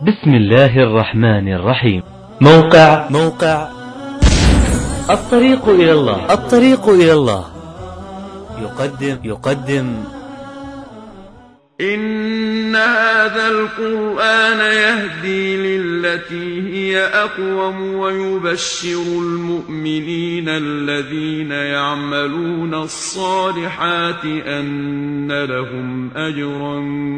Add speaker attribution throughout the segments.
Speaker 1: بسم الله الرحمن الرحيم
Speaker 2: موقع
Speaker 1: موقع الطريق إلى الله الطريق إلى الله يقدم يقدم
Speaker 3: إن هذا القرآن يهدي للتي هي أقوم ويبشر المؤمنين الذين يعملون الصالحات أن لهم أجرا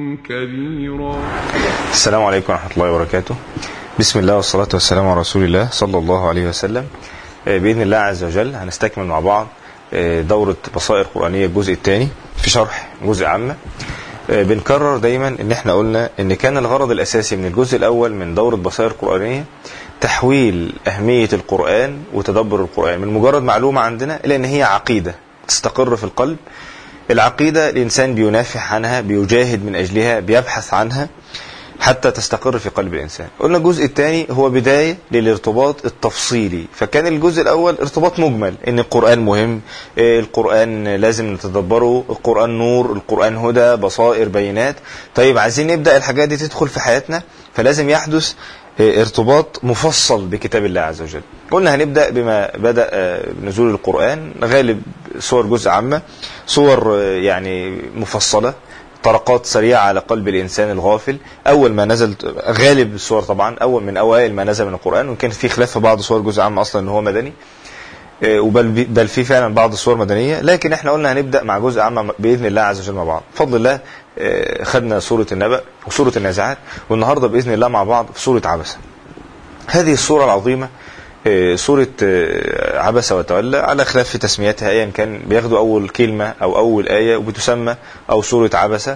Speaker 3: كبيرا
Speaker 4: السلام عليكم ورحمة الله وبركاته بسم الله والصلاة والسلام على رسول الله صلى الله عليه وسلم آه، بإذن الله عز وجل هنستكمل مع بعض آه، دورة بصائر قرآنية الجزء الثاني في شرح جزء عامة آه، بنكرر دايما ان احنا قلنا ان كان الغرض الاساسي من الجزء الاول من دورة بصائر قرآنية تحويل اهمية القرآن وتدبر القرآن من مجرد معلومة عندنا الى ان هي عقيدة تستقر في القلب العقيدة الانسان بينافح عنها بيجاهد من اجلها بيبحث عنها حتى تستقر في قلب الإنسان قلنا الجزء الثاني هو بداية للارتباط التفصيلي فكان الجزء الأول ارتباط مجمل إن القرآن مهم إيه، القرآن لازم نتدبره القرآن نور القرآن هدى بصائر بينات طيب عايزين نبدأ الحاجات دي تدخل في حياتنا فلازم يحدث إيه، ارتباط مفصل بكتاب الله عز وجل قلنا هنبدأ بما بدأ آه، نزول القرآن غالب صور جزء عامة صور آه، يعني مفصلة طرقات سريعة على قلب الإنسان الغافل أول ما نزل غالب السور طبعا أول من أوائل ما نزل من القرآن وكان في خلاف في بعض صور جزء عام أصلا أن هو مدني آه، وبل بل في فعلا بعض الصور مدنية لكن احنا قلنا هنبدأ مع جزء عام بإذن الله عز وجل مع بعض بفضل الله آه، خدنا سورة النبأ وسورة النازعات والنهاردة بإذن الله مع بعض في سورة عبسة هذه السورة العظيمة آه، سورة آه، عبس وتولى على خلاف في تسميتها ايا كان بياخدوا اول كلمة او اول آية وبتسمى او سورة عبسة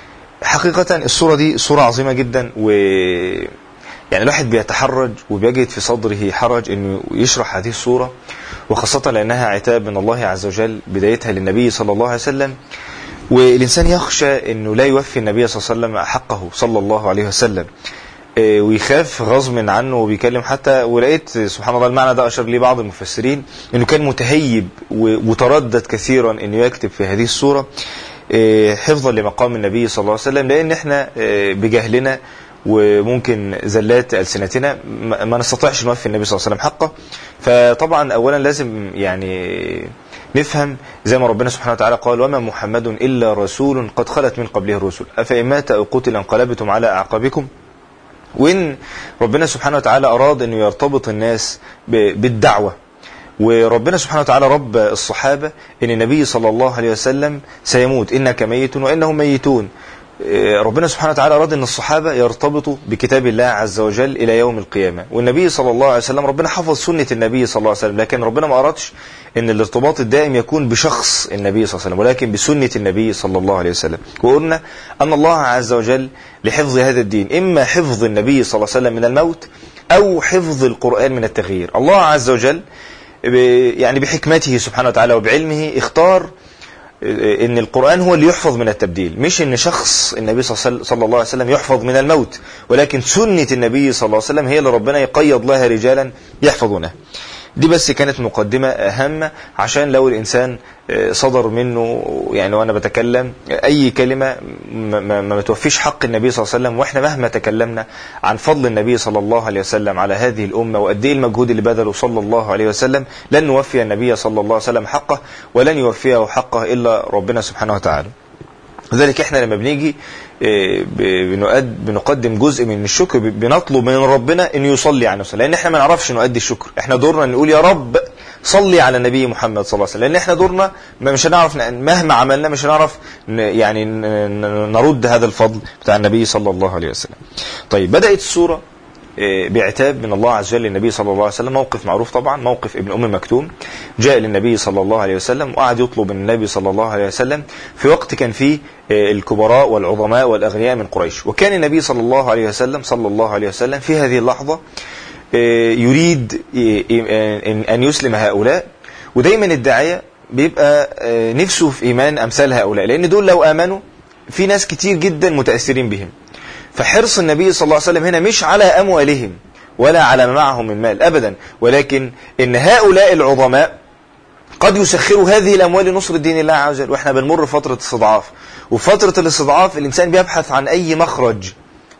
Speaker 4: حقيقة السورة دي سورة عظيمة جدا و يعني الواحد بيتحرج وبيجد في صدره حرج انه يشرح هذه السورة وخاصة لانها عتاب من الله عز وجل بدايتها للنبي صلى الله عليه وسلم والانسان يخشى انه لا يوفي النبي صلى الله عليه وسلم حقه صلى الله عليه وسلم إيه، ويخاف غصب عنه وبيكلم حتى ولقيت سبحان الله المعنى ده اشار ليه بعض المفسرين انه كان متهيب و- وتردد كثيرا انه يكتب في هذه السوره إيه، حفظا لمقام النبي صلى الله عليه وسلم لان احنا إيه، بجهلنا وممكن زلات السنتنا ما ما نستطيعش نوفي النبي صلى الله عليه وسلم حقه فطبعا اولا لازم يعني نفهم زي ما ربنا سبحانه وتعالى قال وما محمد الا رسول قد خلت من قبله الرسل افان مات او قتل انقلبتم على اعقابكم وإن ربنا سبحانه وتعالى أراد أنه يرتبط الناس ب- بالدعوة وربنا سبحانه وتعالى رب الصحابة أن النبي صلى الله عليه وسلم سيموت إنك ميت وإنهم ميتون إيه، ربنا سبحانه وتعالى أراد أن الصحابة يرتبطوا بكتاب الله عز وجل إلى يوم القيامة والنبي صلى الله عليه وسلم ربنا حفظ سنة النبي صلى الله عليه وسلم لكن ربنا ما أرادش أن الارتباط الدائم يكون بشخص النبي صلى الله عليه وسلم ولكن بسنة النبي صلى الله عليه وسلم وقلنا أن الله عز وجل لحفظ هذا الدين إما حفظ النبي صلى الله عليه وسلم من الموت أو حفظ القرآن من التغيير الله عز وجل ب- يعني بحكمته سبحانه وتعالى وبعلمه اختار ان القرآن هو اللي يحفظ من التبديل مش ان شخص النبي صلى صلى الله عليه وسلم يحفظ من الموت ولكن سنة النبي صلى الله عليه وسلم هي اللي ربنا يقيض لها رجالا يحفظونها دي بس كانت مقدمة هامة عشان لو الإنسان آه، صدر منه يعني وأنا بتكلم أي كلمة ما, ما, ما توفيش حق النبي صلى الله عليه وسلم وإحنا مهما تكلمنا عن فضل النبي صلى الله عليه وسلم على هذه الأمة وقد إيه المجهود اللي بذله صلى الله عليه وسلم لن نوفي النبي صلى الله عليه وسلم حقه ولن يوفيه حقه إلا ربنا سبحانه وتعالى لذلك احنا لما بنيجي اه، ب- بنؤد بنقدم جزء من الشكر ب- بنطلب من ربنا انه يصلي على نفسه لان احنا ما نعرفش نؤدي الشكر احنا دورنا نقول يا رب صلي على النبي محمد صلى الله عليه وسلم لان احنا دورنا ما مش هنعرف ن- مهما عملنا مش هنعرف ن- يعني ن- ن- نرد هذا الفضل بتاع النبي صلى الله عليه وسلم طيب بدأت السورة اه، بعتاب من الله عز وجل للنبي صلى الله عليه وسلم موقف معروف طبعا موقف ابن ام مكتوم جاء للنبي صلى الله عليه وسلم وقعد يطلب من النبي صلى الله عليه وسلم في وقت كان فيه اه، الكبراء والعظماء والاغنياء من قريش وكان النبي صلى الله عليه وسلم صلى الله عليه وسلم في هذه اللحظه اه، يريد اه، اه، ان يسلم هؤلاء ودايما الداعيه بيبقى اه، نفسه في ايمان امثال هؤلاء لان دول لو امنوا في ناس كتير جدا متاثرين بهم فحرص النبي صلى الله عليه وسلم هنا مش على أموالهم ولا على ما معهم من مال أبدا ولكن إن هؤلاء العظماء قد يسخروا هذه الأموال لنصر الدين الله عز وجل وإحنا بنمر فترة استضعاف وفترة الاستضعاف الإنسان بيبحث عن أي مخرج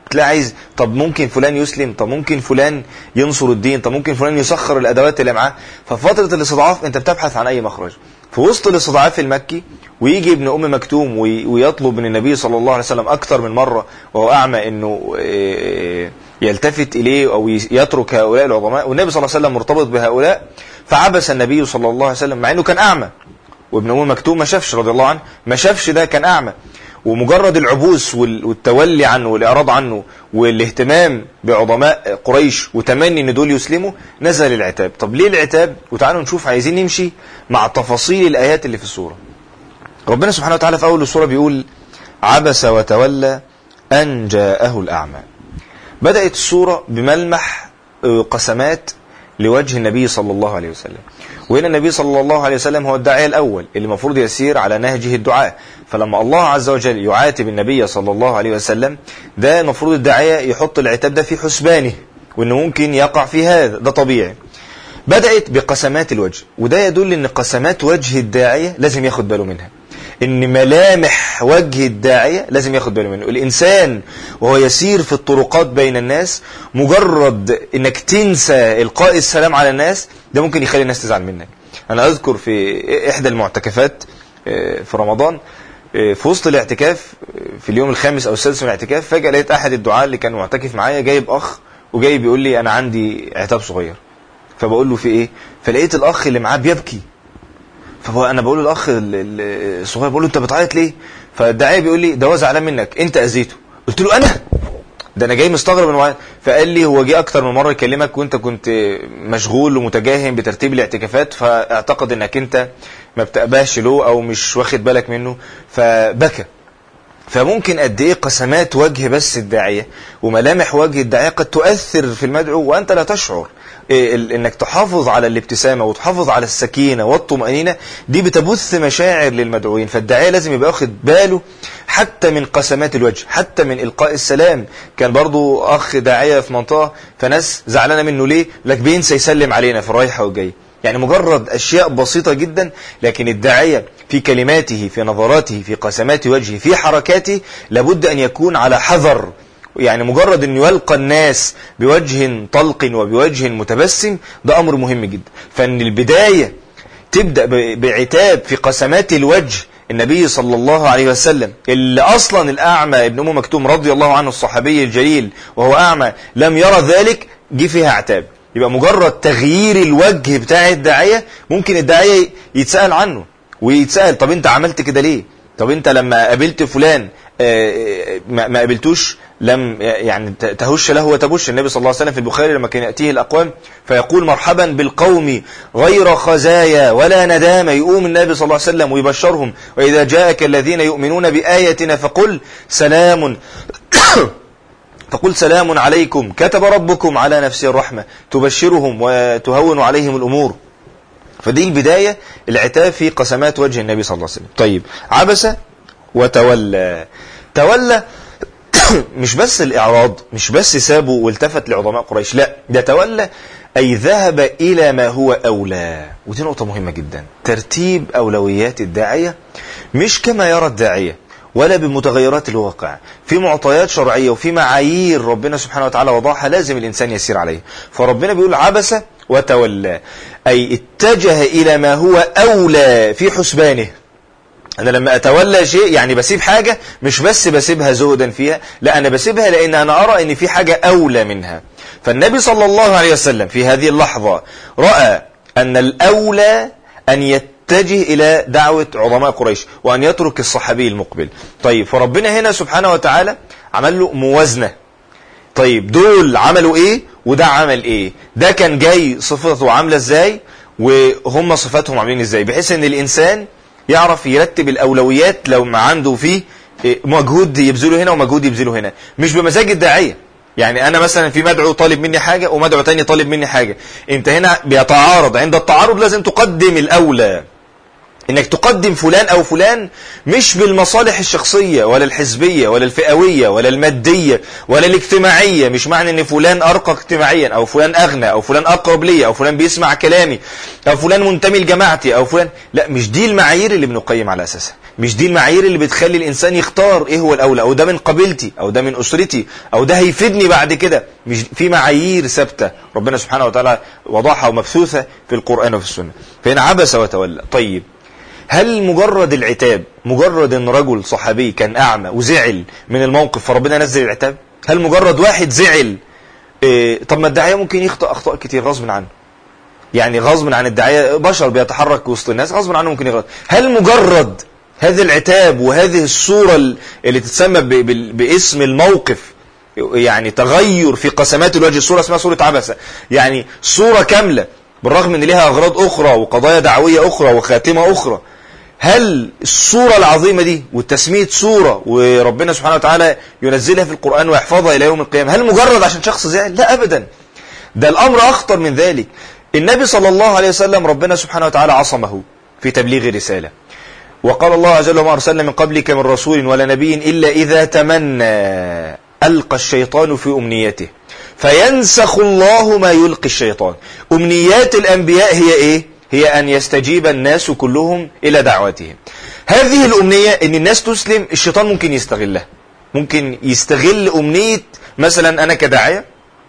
Speaker 4: تلاقي عايز طب ممكن فلان يسلم طب ممكن فلان ينصر الدين طب ممكن فلان يسخر الادوات اللي معاه ففتره الاستضعاف انت بتبحث عن اي مخرج في وسط الاستضعاف المكي ويجي ابن ام مكتوم وي- ويطلب من النبي صلى الله عليه وسلم اكثر من مره وهو اعمى انه إيه، يلتفت اليه او ي- يترك هؤلاء العظماء والنبي صلى الله عليه وسلم مرتبط بهؤلاء فعبس النبي صلى الله عليه وسلم مع انه كان اعمى وابن ام مكتوم ما شافش رضي الله عنه ما شافش ده كان اعمى ومجرد العبوس وال- والتولي عنه والاعراض عنه والاهتمام بعظماء قريش وتمني ان دول يسلموا نزل العتاب طب ليه العتاب وتعالوا نشوف عايزين نمشي مع تفاصيل الايات اللي في السوره ربنا سبحانه وتعالى في اول السوره بيقول عبس وتولى ان جاءه الاعمى بدات السوره بملمح آه، قسمات لوجه النبي صلى الله عليه وسلم وهنا النبي صلى الله عليه وسلم هو الداعية الأول اللي المفروض يسير على نهجه الدعاء فلما الله عز وجل يعاتب النبي صلى الله عليه وسلم ده المفروض الداعية يحط العتاب ده في حسبانه وانه ممكن يقع في هذا ده طبيعي بدأت بقسمات الوجه وده يدل ان قسمات وجه الداعية لازم ياخد باله منها ان ملامح وجه الداعية لازم ياخد باله منه الانسان وهو يسير في الطرقات بين الناس مجرد انك تنسى القاء السلام على الناس ده ممكن يخلي الناس تزعل منك انا اذكر في احدى المعتكفات آه، في رمضان آه، في وسط الاعتكاف آه، في اليوم الخامس او السادس من الاعتكاف فجأة لقيت احد الدعاة اللي كان معتكف معايا جايب اخ وجاي بيقول لي انا عندي عتاب صغير فبقول له في ايه فلقيت الاخ اللي معاه بيبكي فانا بقول للاخ ال- ال- الصغير بقول له انت بتعيط ليه فالداعيه بيقول لي ده هو زعلان منك انت اذيته قلت له انا ده انا جاي مستغرب من وعي. فقال لي هو جه اكتر من مره يكلمك وانت كنت مشغول ومتجاهم بترتيب الاعتكافات فاعتقد انك انت ما بتقباش له او مش واخد بالك منه فبكى فممكن قد ايه قسمات وجه بس الداعيه وملامح وجه الداعيه قد تؤثر في المدعو وانت لا تشعر إيه ال- انك تحافظ على الابتسامه وتحافظ على السكينه والطمانينه دي بتبث مشاعر للمدعوين فالداعيه لازم يبقى واخد باله حتى من قسمات الوجه حتى من القاء السلام كان برضو اخ داعيه في منطقه فناس زعلانه منه ليه لك بينسى يسلم علينا في الرايحه والجايه يعني مجرد أشياء بسيطة جدا لكن الداعية في كلماته في نظراته في قسمات وجهه في حركاته لابد أن يكون على حذر يعني مجرد أن يلقى الناس بوجه طلق وبوجه متبسم ده أمر مهم جدا فأن البداية تبدأ ب- بعتاب في قسمات الوجه النبي صلى الله عليه وسلم اللي أصلا الأعمى ابن أم مكتوم رضي الله عنه الصحابي الجليل وهو أعمى لم يرى ذلك جه فيها عتاب يبقى مجرد تغيير الوجه بتاع الداعية ممكن الداعية يتسأل عنه ويتسأل طب انت عملت كده ليه طب انت لما قابلت فلان آه، ما ما قابلتوش لم يعني ت- تهش له وتبش النبي صلى الله عليه وسلم في البخاري لما كان يأتيه الأقوام فيقول مرحبا بالقوم غير خزايا ولا ندامة يقوم النبي صلى الله عليه وسلم ويبشرهم وإذا جاءك الذين يؤمنون بآياتنا فقل سلام فقل سلام عليكم كتب ربكم على نفسه الرحمة تبشرهم وتهون عليهم الأمور فدي البداية العتاب في قسمات وجه النبي صلى الله عليه وسلم طيب عبس وتولى تولى مش بس الإعراض مش بس سابه والتفت لعظماء قريش لا ده تولى أي ذهب إلى ما هو أولى ودي نقطة مهمة جدا ترتيب أولويات الداعية مش كما يرى الداعية ولا بمتغيرات الواقع في معطيات شرعية وفي معايير ربنا سبحانه وتعالى وضعها لازم الإنسان يسير عليه فربنا بيقول عبس وتولى أي اتجه إلى ما هو أولى في حسبانه أنا لما أتولى شيء يعني بسيب حاجة مش بس بسيبها زهدا فيها لا أنا بسيبها لأن أنا أرى أن في حاجة أولى منها فالنبي صلى الله عليه وسلم في هذه اللحظة رأى أن الأولى أن يتجه إلى دعوة عظماء قريش وأن يترك الصحابي المقبل طيب فربنا هنا سبحانه وتعالى عمل له موازنة طيب دول عملوا ايه وده عمل ايه ده كان جاي صفته عامله ازاي وهم صفاتهم عاملين ازاي بحيث ان الانسان يعرف يرتب الاولويات لو ما عنده فيه إيه، مجهود يبذله هنا ومجهود يبذله هنا مش بمزاج الداعيه يعني انا مثلا في مدعو طالب مني حاجه ومدعو تاني طالب مني حاجه انت هنا بيتعارض عند التعارض لازم تقدم الاولى انك تقدم فلان او فلان مش بالمصالح الشخصية ولا الحزبية ولا الفئوية ولا المادية ولا الاجتماعية مش معنى ان فلان ارقى اجتماعيا او فلان اغنى او فلان اقرب لي او فلان بيسمع كلامي او فلان منتمي لجماعتي او فلان لا مش دي المعايير اللي بنقيم على اساسها مش دي المعايير اللي بتخلي الانسان يختار ايه هو الاولى او ده من قبيلتي او ده من اسرتي او ده هيفيدني بعد كده مش في معايير ثابته ربنا سبحانه وتعالى وضعها ومبثوثه في القران وفي السنه فهنا عبس وتولى طيب هل مجرد العتاب مجرد ان رجل صحابي كان اعمى وزعل من الموقف فربنا نزل العتاب هل مجرد واحد زعل إيه طب ما الداعيه ممكن يخطئ اخطاء كتير غصب عنه يعني غصب عن الداعيه بشر بيتحرك وسط الناس غصب عنه ممكن يغلط هل مجرد هذا العتاب وهذه الصوره اللي تتسمى ب- ب- باسم الموقف يعني تغير في قسمات الوجه الصوره اسمها صوره عبسه يعني صوره كامله بالرغم ان لها اغراض اخرى وقضايا دعويه اخرى وخاتمه اخرى هل الصورة العظيمة دي والتسمية صورة وربنا سبحانه وتعالى ينزلها في القرآن ويحفظها إلى يوم القيامة هل مجرد عشان شخص زعل؟ لا أبدا ده الأمر أخطر من ذلك النبي صلى الله عليه وسلم ربنا سبحانه وتعالى عصمه في تبليغ رسالة وقال الله عز وجل وما أرسلنا من قبلك من رسول ولا نبي إلا إذا تمنى ألقى الشيطان في أمنيته فينسخ الله ما يلقي الشيطان أمنيات الأنبياء هي إيه؟ هي أن يستجيب الناس كلهم إلى دعوتهم هذه الأمنية أن الناس تسلم الشيطان ممكن يستغلها ممكن يستغل أمنية مثلا أنا كداعية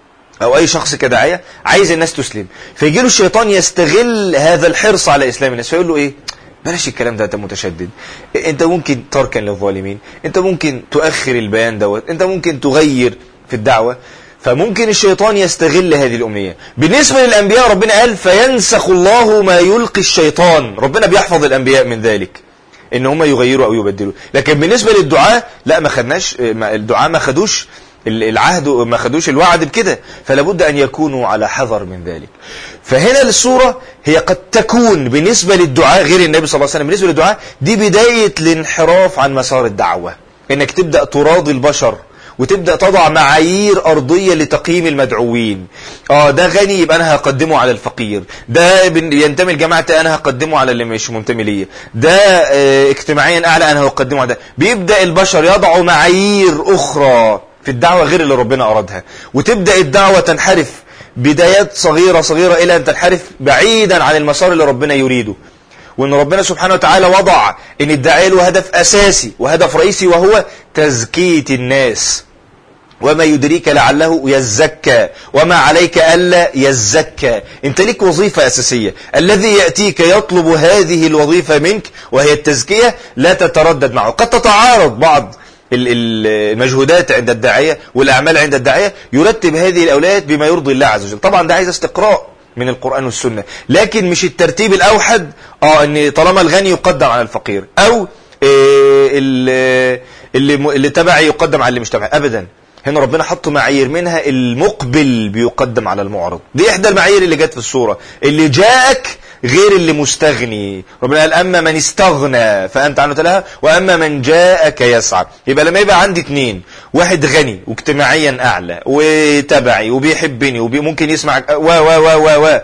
Speaker 4: أو أي شخص كداعية عايز الناس تسلم فيجي له الشيطان يستغل هذا الحرص على إسلام الناس فيقول له إيه بلاش الكلام ده انت متشدد انت ممكن تركا للظالمين انت ممكن تؤخر البيان دوت انت ممكن تغير في الدعوة فممكن الشيطان يستغل هذه الأمنية بالنسبة للأنبياء ربنا قال فينسخ الله ما يلقي الشيطان ربنا بيحفظ الأنبياء من ذلك ان هم يغيروا او يبدلوا لكن بالنسبة للدعاء لا ما خدناش ما- الدعاء ما خدوش ال- العهد ما خدوش الوعد بكده فلا بد ان يكونوا على حذر من ذلك فهنا الصورة هي قد تكون بالنسبة للدعاء غير النبي صلى الله عليه وسلم بالنسبة للدعاء دي بداية الانحراف عن مسار الدعوة انك تبدأ تراضي البشر وتبدأ تضع معايير أرضية لتقييم المدعوين اه ده غني يبقى أنا هقدمه على الفقير ده بن- ينتمي لجماعتي أنا هقدمه على اللي مش منتمي ليا ده آه، اجتماعيا أعلى أنا هقدمه على ده بيبدأ البشر يضعوا معايير أخرى في الدعوة غير اللي ربنا أرادها وتبدأ الدعوة تنحرف بدايات صغيرة صغيرة إلى أن تنحرف بعيدا عن المسار اللي ربنا يريده وان ربنا سبحانه وتعالى وضع ان الداعيه له هدف اساسي وهدف رئيسي وهو تزكيه الناس وما يدريك لعله يزكى وما عليك الا يزكى انت ليك وظيفه اساسيه الذي ياتيك يطلب هذه الوظيفه منك وهي التزكيه لا تتردد معه قد تتعارض بعض ال- ال- المجهودات عند الداعيه والاعمال عند الداعيه يرتب هذه الاولويات بما يرضي الله عز وجل طبعا ده عايز استقراء من القرآن والسنة لكن مش الترتيب الأوحد اه ان طالما الغني يقدم على الفقير أو إيه اللي, اللي, اللي تبعي يقدم على اللي مش تبعي أبدا هنا ربنا حط معايير منها المقبل بيقدم على المعرض دي إحدى المعايير اللي جت في السورة اللي جاءك غير اللي مستغني ربنا قال أما من استغنى فأنت عنه تلاها وأما من جاءك يسعى يبقى لما يبقى عندي اتنين واحد غني واجتماعيا أعلى وتبعي وبيحبني وممكن يسمع و و و و و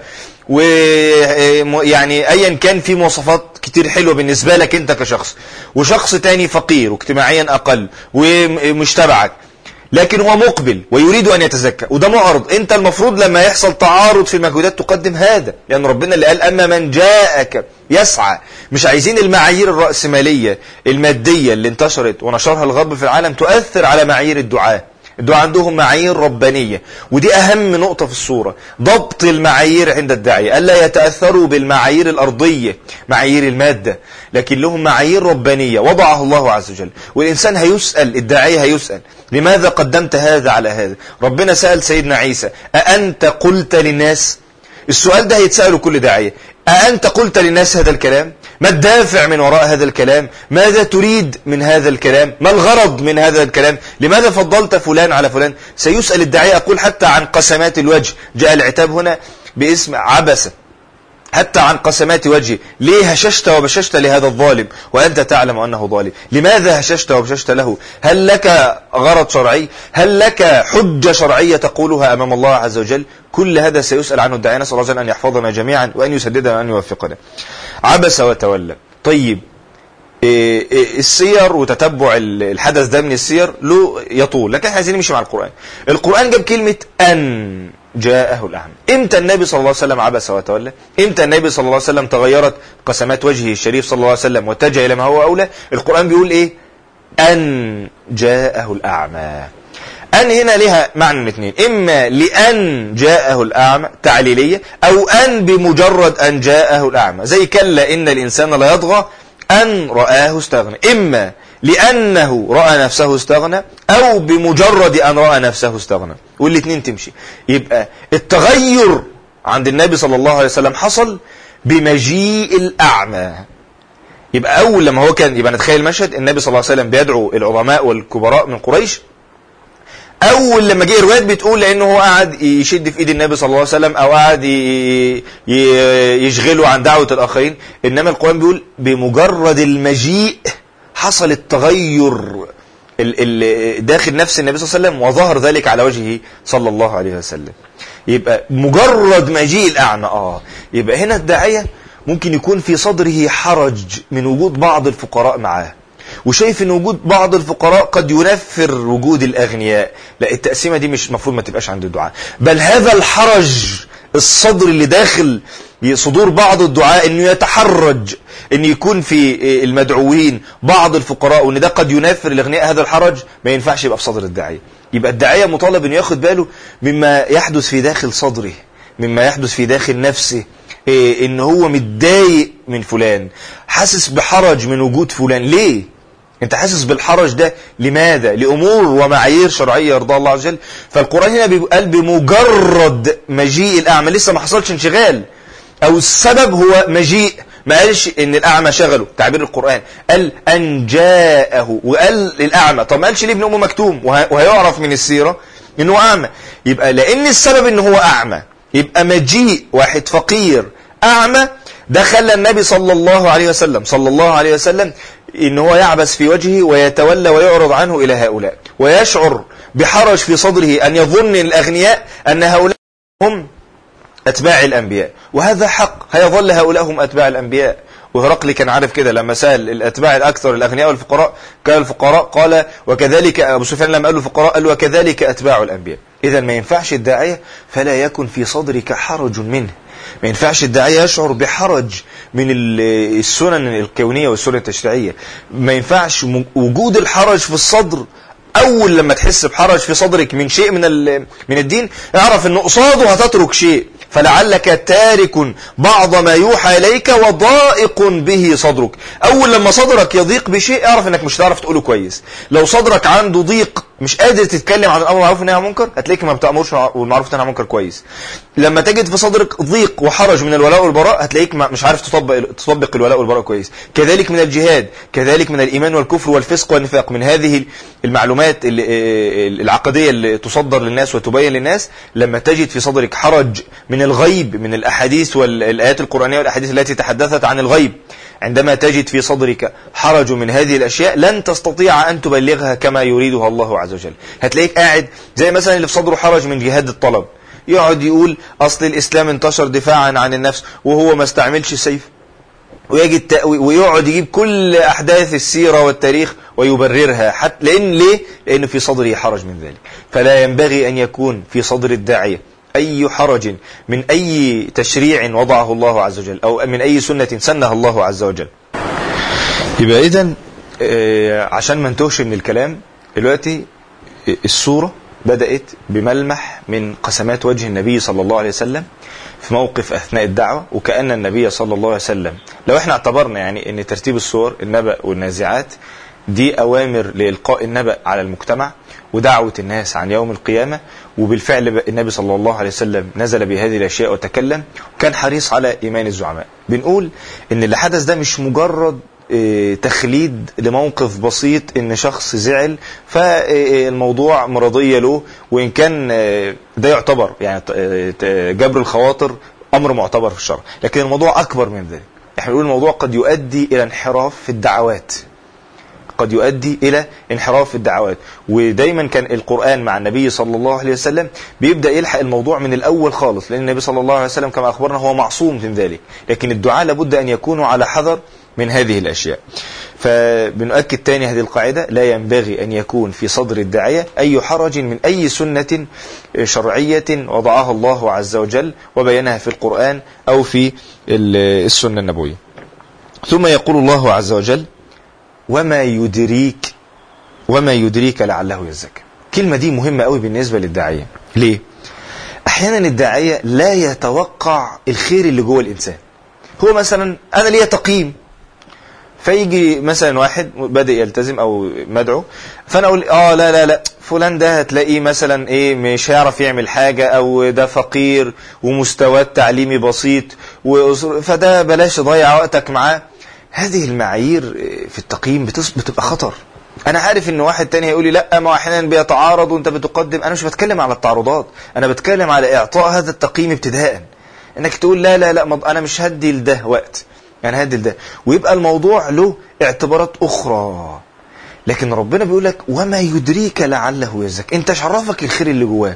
Speaker 4: ويعني ايا كان في مواصفات كتير حلوه بالنسبه لك انت كشخص وشخص تاني فقير واجتماعيا اقل ومش تبعك لكن هو مقبل ويريد ان يتزكى وده معرض انت المفروض لما يحصل تعارض في المجهودات تقدم هذا لان ربنا اللي قال اما من جاءك يسعى مش عايزين المعايير الرأسمالية المادية اللي انتشرت ونشرها الغرب في العالم تؤثر على معايير الدعاء الدعاء عندهم معايير ربانية ودي أهم نقطة في الصورة ضبط المعايير عند الداعية ألا يتأثروا بالمعايير الأرضية معايير المادة لكن لهم معايير ربانية وضعها الله عز وجل والإنسان هيسأل الداعية هيسأل لماذا قدمت هذا على هذا ربنا سأل سيدنا عيسى أأنت قلت للناس السؤال ده هيتسأله كل داعية أأنت قلت للناس هذا الكلام ما الدافع من وراء هذا الكلام ماذا تريد من هذا الكلام ما الغرض من هذا الكلام لماذا فضلت فلان على فلان سيسأل الداعية أقول حتى عن قسمات الوجه جاء العتاب هنا باسم عبسة حتى عن قسمات وجهه ليه هششت وبششت لهذا الظالم وأنت تعلم أنه ظالم لماذا هششت وبششت له هل لك غرض شرعي هل لك حجة شرعية تقولها أمام الله عز وجل كل هذا سيسأل عنه الداعية نسأل الله عز وجل أن يحفظنا جميعا وأن يسددنا وأن يوفقنا عبس وتولى طيب إيه إيه السير وتتبع ال- الحدث ده من السير له يطول لكن احنا عايزين نمشي مع القرآن القرآن جاب كلمة أن جاءه الأعمى امتى النبي صلى الله عليه وسلم عبس وتولى امتى النبي صلى الله عليه وسلم تغيرت قسمات وجهه الشريف صلى الله عليه وسلم واتجه إلى ما هو أولى القرآن بيقول إيه أن جاءه الأعمى أن هنا لها معنى من اثنين إما لأن جاءه الأعمى تعليلية أو أن بمجرد أن جاءه الأعمى زي كلا إن الإنسان لا يطغى أن رآه استغنى إما لأنه رأى نفسه استغنى أو بمجرد أن رأى نفسه استغنى والاثنين تمشي يبقى التغير عند النبي صلى الله عليه وسلم حصل بمجيء الأعمى يبقى أول لما هو كان يبقى نتخيل مشهد النبي صلى الله عليه وسلم بيدعو العظماء والكبراء من قريش اول لما جه روايات بتقول لانه هو قعد يشد في ايد النبي صلى الله عليه وسلم او قعد ي- ي- يشغله عن دعوه الاخرين انما القران بيقول بمجرد المجيء حصل التغير ال- ال- داخل نفس النبي صلى الله عليه وسلم وظهر ذلك على وجهه صلى الله عليه وسلم يبقى مجرد مجيء الاعمى اه يبقى هنا الداعيه ممكن يكون في صدره حرج من وجود بعض الفقراء معاه وشايف ان وجود بعض الفقراء قد ينفر وجود الاغنياء لا التقسيمه دي مش المفروض ما تبقاش عند الدعاء بل هذا الحرج الصدر اللي داخل صدور بعض الدعاء انه يتحرج ان يكون في المدعوين بعض الفقراء وان ده قد ينفر الاغنياء هذا الحرج ما ينفعش يبقى في صدر الداعيه يبقى الداعيه مطالب انه ياخد باله مما يحدث في داخل صدره مما يحدث في داخل نفسه إيه ان هو متضايق من فلان حاسس بحرج من وجود فلان ليه انت حاسس بالحرج ده لماذا لامور ومعايير شرعيه يرضى الله عز وجل فالقران هنا بيقول بمجرد مجيء الاعمى لسه ما حصلش انشغال او السبب هو مجيء ما قالش ان الاعمى شغله تعبير القران قال ان جاءه وقال للاعمى طب ما قالش ليه ابن ام مكتوم وه- وهيعرف من السيره انه اعمى يبقى لان السبب ان هو اعمى يبقى مجيء واحد فقير اعمى ده خلى النبي صلى الله عليه وسلم صلى الله عليه وسلم ان هو يعبس في وجهه ويتولى ويعرض عنه الى هؤلاء ويشعر بحرج في صدره ان يظن الاغنياء ان هؤلاء هم اتباع الانبياء وهذا حق هيظل هؤلاء هم اتباع الانبياء وهرقل كان عارف كده لما سال الاتباع الاكثر الاغنياء والفقراء قال الفقراء قال وكذلك ابو سفيان لما قال له الفقراء قال وكذلك اتباع الانبياء اذا ما ينفعش الداعيه فلا يكن في صدرك حرج منه ما ينفعش الداعيه يشعر بحرج من ال- السنن الكونيه والسنن التشريعيه ما ينفعش م- وجود الحرج في الصدر اول لما تحس بحرج في صدرك من شيء من ال- من الدين اعرف ان قصاده هتترك شيء فلعلك تارك بعض ما يوحى اليك وضائق به صدرك اول لما صدرك يضيق بشيء اعرف انك مش هتعرف تقوله كويس لو صدرك عنده ضيق مش قادر تتكلم عن الامر بالمعروف والنهي عن المنكر هتلاقيك ما بتامرش والمعروف والنهي عن المنكر كويس لما تجد في صدرك ضيق وحرج من الولاء والبراء هتلاقيك ما- مش عارف تطبق تطبق الولاء والبراء كويس كذلك من الجهاد كذلك من الايمان والكفر والفسق والنفاق من هذه المعلومات ال- ال- العقديه اللي تصدر للناس وتبين للناس لما تجد في صدرك حرج من الغيب من الاحاديث والايات القرانيه والاحاديث التي تحدثت عن الغيب عندما تجد في صدرك حرج من هذه الاشياء لن تستطيع ان تبلغها كما يريدها الله عز وجل هتلاقيك قاعد زي مثلا اللي في صدره حرج من جهاد الطلب يقعد يقول اصل الاسلام انتشر دفاعا عن النفس وهو ما استعملش سيف ويجد تأوي ويقعد يجيب كل احداث السيره والتاريخ ويبررها حتى لان ليه؟ لان في صدره حرج من ذلك فلا ينبغي ان يكون في صدر الداعيه اي حرج من اي تشريع وضعه الله عز وجل او من اي سنه سنها الله عز وجل يبقى اذا عشان ما نتوهش من الكلام دلوقتي الصوره بدات بملمح من قسمات وجه النبي صلى الله عليه وسلم في موقف اثناء الدعوه وكان النبي صلى الله عليه وسلم لو احنا اعتبرنا يعني ان ترتيب الصور النبأ والنازعات دي اوامر لالقاء النبأ على المجتمع ودعوه الناس عن يوم القيامه وبالفعل النبي صلى الله عليه وسلم نزل بهذه الاشياء وتكلم وكان حريص على ايمان الزعماء بنقول ان اللي حدث ده مش مجرد تخليد لموقف بسيط ان شخص زعل فالموضوع مرضية له وان كان ده يعتبر يعني جبر الخواطر امر معتبر في الشرع لكن الموضوع اكبر من ذلك احنا بنقول الموضوع قد يؤدي الى انحراف في الدعوات قد يؤدي الى انحراف في الدعوات ودايما كان القران مع النبي صلى الله عليه وسلم بيبدا يلحق الموضوع من الاول خالص لان النبي صلى الله عليه وسلم كما اخبرنا هو معصوم من ذلك لكن الدعاء لابد ان يكونوا على حذر من هذه الأشياء فبنؤكد تاني هذه القاعدة لا ينبغي أن يكون في صدر الداعية أي حرج من أي سنة شرعية وضعها الله عز وجل وبينها في القرآن أو في السنة النبوية ثم يقول الله عز وجل وما يدريك وما يدريك لعله يزكى الكلمة دي مهمة قوي بالنسبة للداعية ليه؟ أحيانا الداعية لا يتوقع الخير اللي جوه الإنسان هو مثلا أنا ليا تقييم فيجي مثلا واحد بادئ يلتزم او مدعو فانا اقول اه لا لا لا فلان ده هتلاقيه مثلا ايه مش هيعرف يعمل حاجه او ده فقير ومستواه التعليمي بسيط وأسر- فده بلاش تضيع وقتك معاه هذه المعايير في التقييم بتص- بتبقى خطر انا عارف ان واحد تاني هيقول لي لا ما هو احيانا بيتعارض وانت بتقدم انا مش بتكلم على التعارضات انا بتكلم على اعطاء هذا التقييم ابتداء انك تقول لا لا لا ما- انا مش هدي لده وقت يعني هدي لده ويبقى الموضوع له اعتبارات اخرى لكن ربنا بيقول لك وما يدريك لعله يزكى انت ايش عرفك الخير اللي جواه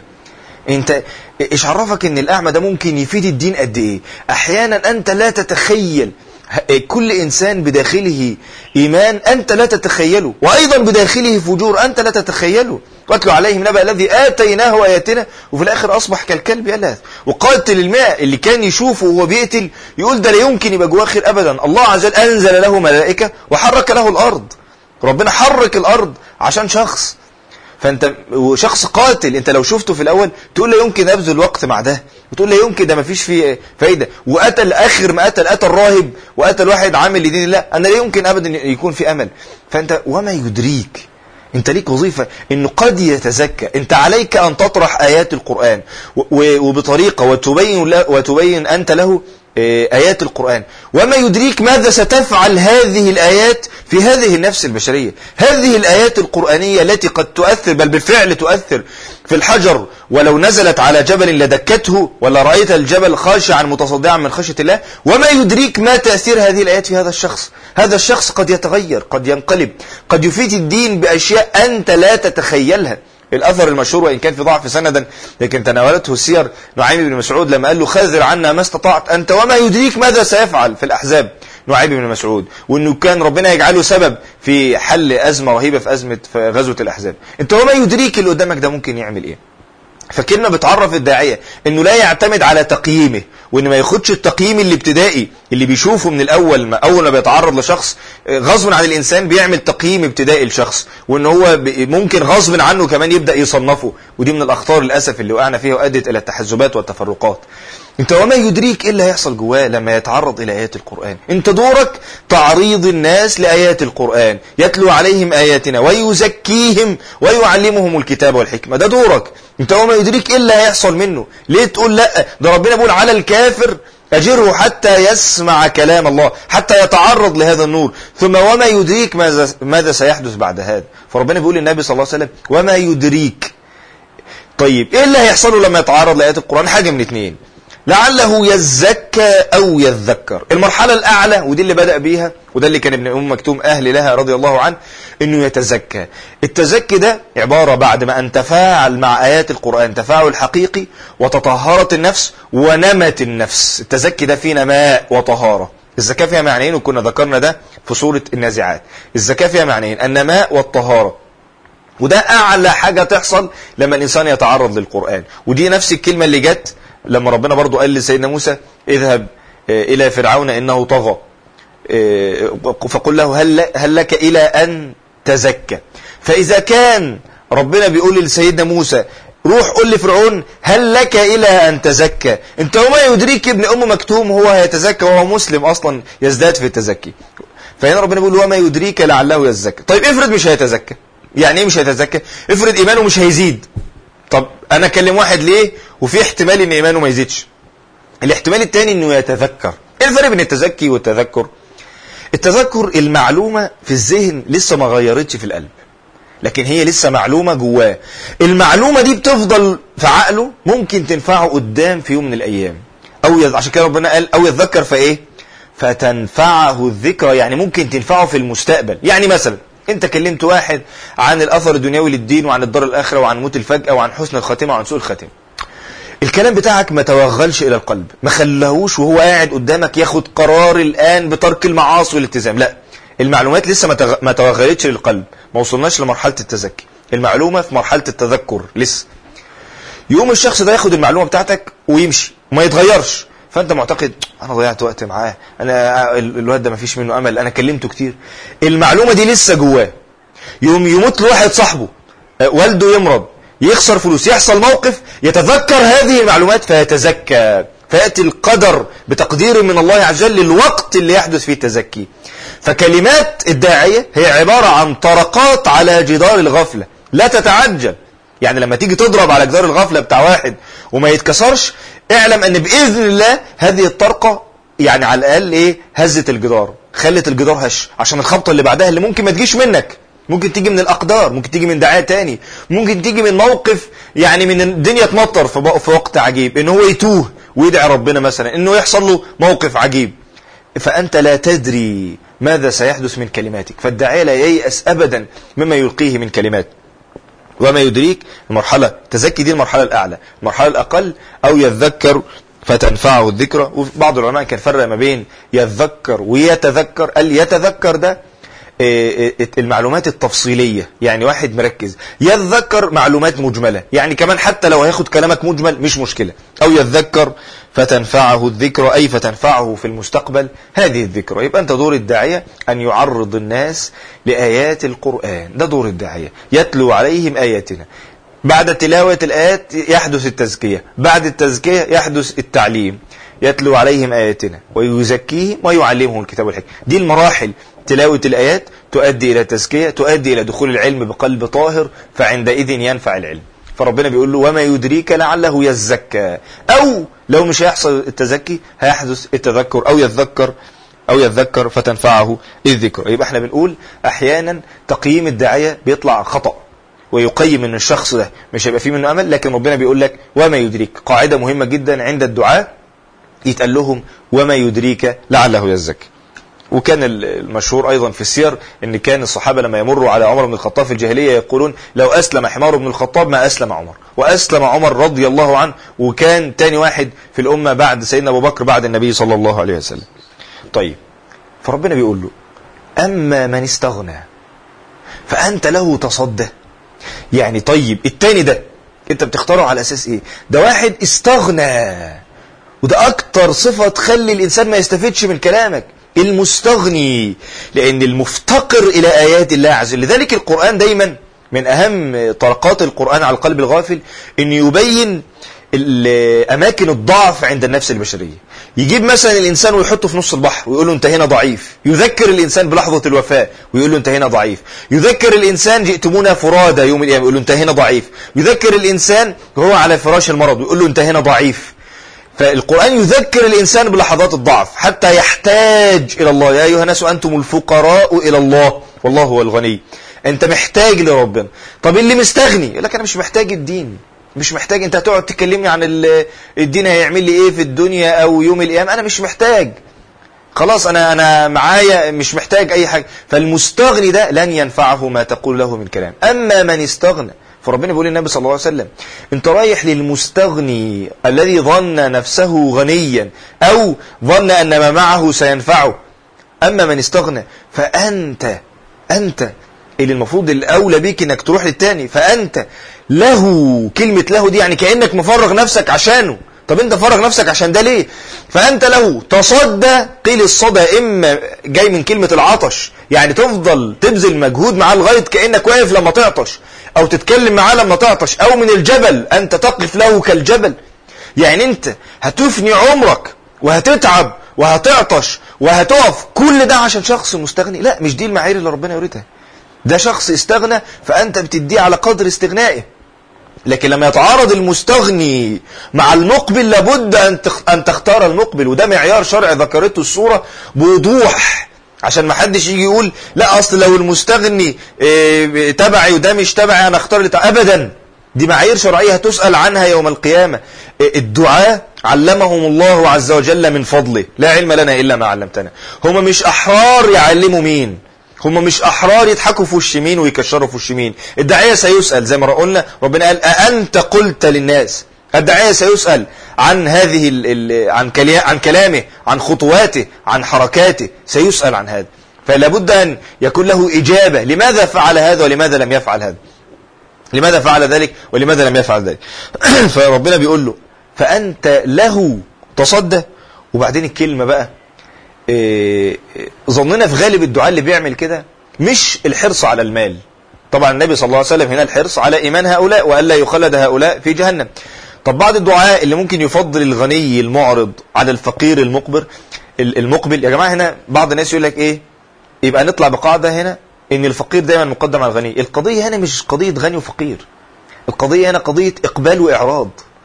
Speaker 4: انت ايش عرفك ان الاعمى ده ممكن يفيد الدين قد ايه احيانا انت لا تتخيل ه- كل انسان بداخله ايمان انت لا تتخيله وايضا بداخله فجور انت لا تتخيله واتلو عليهم نبأ الذي اتيناه اياتنا وفي الاخر اصبح كالكلب يلهث وقاتل الماء اللي كان يشوفه وهو بيقتل يقول ده لا يمكن يبقى جواه خير ابدا الله عز وجل انزل له ملائكه وحرك له الارض ربنا حرك الارض عشان شخص فانت وشخص قاتل انت لو شفته في الاول تقول لا يمكن ابذل وقت مع ده وتقول لا يمكن ده مفيش فيه فايده وقتل اخر ما قتل قتل راهب وقتل واحد عامل لدين الله انا لا يمكن ابدا يكون في امل فانت وما يدريك انت ليك وظيفة انه قد يتزكى انت عليك ان تطرح ايات القرآن و- و- وبطريقة وتبين, له وتبين انت له آه، آيات القرآن وما يدريك ماذا ستفعل هذه الآيات في هذه النفس البشرية هذه الآيات القرآنية التي قد تؤثر بل بالفعل تؤثر في الحجر ولو نزلت على جبل لدكته ولا رأيت الجبل خاشعا متصدعا من خشية الله وما يدريك ما تأثير هذه الآيات في هذا الشخص هذا الشخص قد يتغير قد ينقلب قد يفيد الدين بأشياء أنت لا تتخيلها الأثر المشهور وإن كان في ضعف سندا لكن تناولته السير نعيم بن مسعود لما قال له خذر عنا ما استطعت أنت وما يدريك ماذا سيفعل في الأحزاب نعيم بن مسعود وانه كان ربنا يجعله سبب في حل ازمه رهيبه في ازمه في غزوه الاحزاب انت وما يدريك اللي قدامك ده ممكن يعمل ايه فكلمه بتعرف الداعيه انه لا يعتمد على تقييمه وان ما ياخدش التقييم الابتدائي اللي بيشوفه من الاول ما اول ما بيتعرض لشخص آه، غصب عن الانسان بيعمل تقييم ابتدائي لشخص وان هو ب- ممكن غصب عنه كمان يبدا يصنفه ودي من الاخطار للاسف اللي وقعنا فيها وادت الى التحزبات والتفرقات انت وما يدريك ايه اللي هيحصل جواه لما يتعرض الى ايات القران انت دورك تعريض الناس لايات القران يتلو عليهم اياتنا ويزكيهم ويعلمهم الكتاب والحكمه ده دورك انت وما يدريك ايه اللي هيحصل منه ليه تقول لا ده ربنا بيقول على الكافر أجره حتى يسمع كلام الله حتى يتعرض لهذا النور ثم وما يدريك ماذا, ماذا سيحدث بعد هذا فربنا بيقول للنبي صلى الله عليه وسلم وما يدريك طيب ايه اللي هيحصل له لما يتعرض لآيات القرآن حاجة من اتنين لعله يزكى او يذكر المرحلة الاعلى ودي اللي بدأ بيها وده اللي كان ابن ام مكتوم اهل لها رضي الله عنه انه يتزكى التزكي ده عبارة بعد ما ان تفاعل مع ايات القرآن تفاعل حقيقي وتطهرت النفس ونمت النفس التزكي ده فيه نماء وطهارة الزكاة فيها معنيين وكنا ذكرنا ده في سورة النازعات الزكاة فيها معنيين النماء والطهارة وده اعلى حاجة تحصل لما الانسان يتعرض للقرآن ودي نفس الكلمة اللي جت لما ربنا برضو قال لسيدنا موسى اذهب آه، الى فرعون انه طغى آه، فقل له هل, هل لك الى ان تزكى فاذا كان ربنا بيقول لسيدنا موسى روح قل لفرعون هل لك الى ان تزكى انت وما يدريك ابن ام مكتوم هو هيتزكى وهو مسلم اصلا يزداد في التزكي فهنا ربنا بيقول وما يدريك لعله يزكى طيب افرض مش هيتزكى يعني ايه مش هيتزكى افرض ايمانه مش هيزيد طب انا اكلم واحد ليه وفي احتمال ان ايمانه ما يزيدش الاحتمال الثاني انه يتذكر ايه الفرق بين التزكي والتذكر التذكر المعلومة في الذهن لسه ما غيرتش في القلب لكن هي لسه معلومة جواه المعلومة دي بتفضل في عقله ممكن تنفعه قدام في يوم من الأيام أو يذ... عشان كده ربنا قال أو يتذكر فإيه فتنفعه الذكرى يعني ممكن تنفعه في المستقبل يعني مثلا انت كلمت واحد عن الأثر الدنيوي للدين وعن الدار الآخرة وعن موت الفجأة وعن حسن الخاتمة وعن سوء الخاتمة الكلام بتاعك ما توغلش الى القلب ما خلاهوش وهو قاعد قدامك ياخد قرار الان بترك المعاصي والالتزام لا المعلومات لسه ما تغ- ما توغلتش للقلب ما وصلناش لمرحله التزكي المعلومه في مرحله التذكر لسه يوم الشخص ده ياخد المعلومه بتاعتك ويمشي وما يتغيرش فانت معتقد انا ضيعت وقت معاه انا ال- الواد ده ما فيش منه امل انا كلمته كتير المعلومه دي لسه جواه يوم يموت له واحد صاحبه آه، والده يمرض يخسر فلوس يحصل موقف يتذكر هذه المعلومات فيتزكى فياتي القدر بتقدير من الله عز وجل للوقت اللي يحدث فيه التزكي فكلمات الداعيه هي عباره عن طرقات على جدار الغفله لا تتعجل يعني لما تيجي تضرب على جدار الغفله بتاع واحد وما يتكسرش اعلم ان باذن الله هذه الطرقه يعني على الاقل ايه هزت الجدار خلت الجدار هش عشان الخبطه اللي بعدها اللي ممكن ما تجيش منك ممكن تيجي من الاقدار ممكن تيجي من دعايه تاني ممكن تيجي من موقف يعني من الدنيا تمطر في بق- في وقت عجيب ان هو يتوه ويدعي ربنا مثلا انه يحصل له موقف عجيب فأنت لا تدري ماذا سيحدث من كلماتك فالداعية لا ييأس أبدا مما يلقيه من كلمات وما يدريك المرحلة تزكي دي المرحلة الأعلى المرحلة الأقل أو يذكر فتنفعه الذكرى وبعض العلماء كان فرق ما بين يذكر ويتذكر قال يتذكر ده إيه، إيه، المعلومات التفصيلية يعني واحد مركز يتذكر معلومات مجملة يعني كمان حتى لو هياخد كلامك مجمل مش مشكلة أو يتذكر فتنفعه الذكرى أي فتنفعه في المستقبل هذه الذكرى يبقى أنت دور الداعية أن يعرض الناس لآيات القرآن ده دور الداعية يتلو عليهم آياتنا بعد تلاوة الآيات يحدث التزكية بعد التزكية يحدث التعليم يتلو عليهم آياتنا ويزكيهم ويعلمهم الكتاب والحكمة دي المراحل تلاوة الآيات تؤدي إلى تزكية تؤدي إلى دخول العلم بقلب طاهر فعندئذ ينفع العلم فربنا بيقول له وما يدريك لعله يزكى أو لو مش هيحصل التزكي هيحدث التذكر أو يتذكر أو يتذكر فتنفعه الذكر يبقى احنا بنقول أحيانا تقييم الداعية بيطلع خطأ ويقيم ان الشخص ده مش هيبقى فيه منه امل لكن ربنا بيقول لك وما يدريك قاعده مهمه جدا عند الدعاء يتقال لهم وما يدريك لعله يزكي وكان المشهور ايضا في السير ان كان الصحابه لما يمروا على عمر بن الخطاب في الجاهليه يقولون لو اسلم حمار بن الخطاب ما اسلم عمر واسلم عمر رضي الله عنه وكان تاني واحد في الامه بعد سيدنا ابو بكر بعد النبي صلى الله عليه وسلم طيب فربنا بيقول له اما من استغنى فانت له تصدى يعني طيب التاني ده انت بتختاره على اساس ايه ده واحد استغنى وده اكتر صفة تخلي الانسان ما يستفدش من كلامك المستغني لان المفتقر الى ايات الله عز وجل لذلك القرآن دايما من اهم طرقات القرآن على القلب الغافل ان يبين ال- اماكن الضعف عند النفس البشريه يجيب مثلا الانسان ويحطه في نص البحر ويقول له انت هنا ضعيف يذكر الانسان بلحظه الوفاه ويقول له انت هنا ضعيف يذكر الانسان جئتمونا فرادى يوم القيامه يقول له انت هنا ضعيف يذكر الانسان وهو على فراش المرض ويقول له انت هنا ضعيف فالقرآن يذكر الإنسان بلحظات الضعف حتى يحتاج إلى الله يا أيها الناس أنتم الفقراء إلى الله والله هو الغني أنت محتاج لربنا طب اللي مستغني يقول لك أنا مش محتاج الدين مش محتاج أنت هتقعد تكلمني عن ال- الدين هيعمل لي إيه في الدنيا أو يوم القيامة أنا مش محتاج خلاص انا انا معايا مش محتاج اي حاجه فالمستغني ده لن ينفعه ما تقول له من كلام اما من استغنى فربنا بيقول للنبي صلى الله عليه وسلم انت رايح للمستغني الذي ظن نفسه غنيا او ظن ان ما معه سينفعه اما من استغنى فانت انت اللي المفروض الاولى بيك انك تروح للتاني فانت له كلمه له دي يعني كانك مفرغ نفسك عشانه طب انت فرغ نفسك عشان ده ليه فانت له تصدى قيل الصدى اما جاي من كلمه العطش يعني تفضل تبذل مجهود معاه لغايه كانك واقف لما تعطش او تتكلم معاه لما تعطش او من الجبل انت تقف له كالجبل يعني انت هتفني عمرك وهتتعب وهتعطش وهتقف كل ده عشان شخص مستغني لا مش دي المعايير اللي ربنا يريدها ده شخص استغنى فانت بتديه على قدر استغنائه لكن لما يتعارض المستغني مع المقبل لابد أن تخ- أن تختار المقبل وده معيار شرعي ذكرته الصورة بوضوح عشان ما حدش يجي يقول لا أصل لو المستغني إيه، تبعي وده مش تبعي أنا أختار اللي تبعي. أبدا دي معايير شرعية هتسأل عنها يوم القيامة إيه، الدعاء علمهم الله عز وجل من فضله لا علم لنا إلا ما علمتنا هم مش أحرار يعلموا مين هم مش احرار يضحكوا في وش مين ويكشروا في وش مين الداعيه سيسال زي ما قلنا ربنا قال أأنت قلت للناس الداعية سيسأل عن هذه ال ال عن كلي- عن كلامه عن خطواته عن حركاته سيسأل عن هذا فلا بد أن يكون له إجابة لماذا فعل هذا ولماذا لم يفعل هذا لماذا فعل ذلك ولماذا لم يفعل ذلك فربنا بيقول له فأنت له تصدى وبعدين الكلمة بقى إيه، ظننا في غالب الدعاء اللي بيعمل كده مش الحرص على المال طبعا النبي صلى الله عليه وسلم هنا الحرص على إيمان هؤلاء وألا يخلد هؤلاء في جهنم طب بعض الدعاء اللي ممكن يفضل الغني المعرض على الفقير المقبر ال- المقبل يا جماعة هنا بعض الناس يقول لك إيه يبقى نطلع بقاعدة هنا إن الفقير دايما مقدم على الغني القضية هنا مش قضية غني وفقير القضية هنا قضية إقبال وإعراض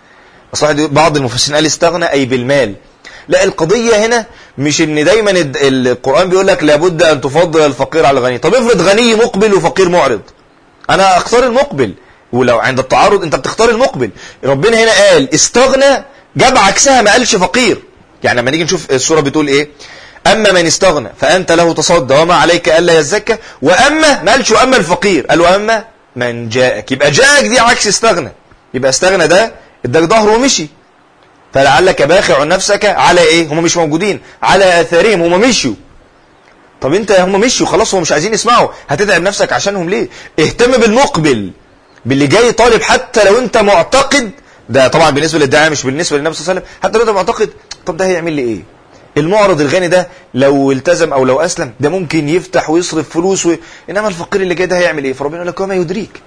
Speaker 4: صح بعض المفسرين قال استغنى أي بالمال لا القضية هنا مش ان دايما الد- القرآن بيقول لك لابد ان تفضل الفقير على الغني طب افرض غني مقبل وفقير معرض انا اختار المقبل ولو عند التعارض انت بتختار المقبل ربنا هنا قال استغنى جاب عكسها ما قالش فقير يعني لما نيجي نشوف السورة بتقول ايه اما من استغنى فانت له تصدى وما عليك الا يزكى واما ما قالش واما الفقير قال واما من جاءك يبقى جاءك دي عكس استغنى يبقى استغنى ده اداك ظهره ومشي فلعلك باخع نفسك على ايه هم مش موجودين على اثارهم هم مشوا طب انت هم مشوا خلاص هم مش عايزين يسمعوا هتتعب نفسك عشانهم ليه اهتم بالمقبل باللي جاي طالب حتى لو انت معتقد ده طبعا بالنسبه للداعيه مش بالنسبه للنبي صلى الله عليه وسلم حتى لو انت معتقد طب ده هيعمل لي ايه المعرض الغني ده لو التزم او لو اسلم ده ممكن يفتح ويصرف فلوس و... انما الفقير اللي جاي ده هيعمل ايه فربنا يقول لك وما يدريك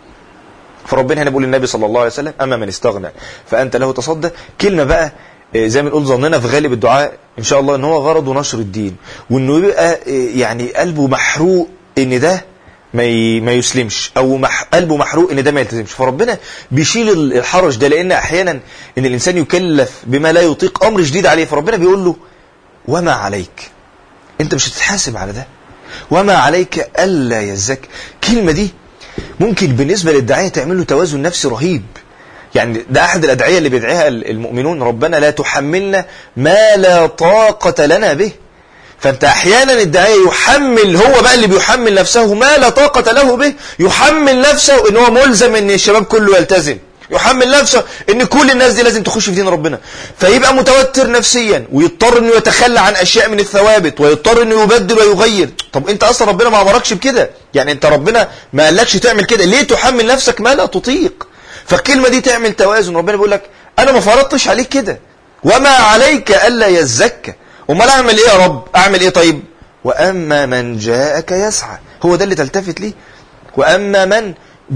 Speaker 4: فربنا هنا بيقول للنبي صلى الله عليه وسلم اما من استغنى فانت له تصدى كلمه بقى آه، زي ما نقول ظننا في غالب الدعاء ان شاء الله ان هو غرضه نشر الدين وانه يبقى آه، يعني قلبه محروق ان ده ما ي- ما يسلمش او مح قلبه محروق ان ده ما يلتزمش فربنا بيشيل ال- الحرج ده لان احيانا ان الانسان يكلف بما لا يطيق امر جديد عليه فربنا بيقول له وما عليك انت مش هتتحاسب على ده وما عليك الا يزكى الكلمه دي ممكن بالنسبه للداعيه تعمل له توازن نفسي رهيب يعني ده احد الادعيه اللي بيدعيها المؤمنون ربنا لا تحملنا ما لا طاقه لنا به فانت احيانا الداعيه يحمل هو بقى اللي بيحمل نفسه ما لا طاقه له به يحمل نفسه ان هو ملزم ان الشباب كله يلتزم يحمل نفسه ان كل الناس دي لازم تخش في دين ربنا فيبقى متوتر نفسيا ويضطر انه يتخلى عن اشياء من الثوابت ويضطر انه يبدل ويغير طب انت اصلا ربنا ما امركش بكده يعني انت ربنا ما قالكش تعمل كده ليه تحمل نفسك ما لا تطيق فالكلمه دي تعمل توازن ربنا بيقول لك انا ما فرضتش عليك كده وما عليك الا يزكى امال اعمل ايه يا رب اعمل ايه طيب واما من جاءك يسعى هو ده اللي تلتفت ليه واما من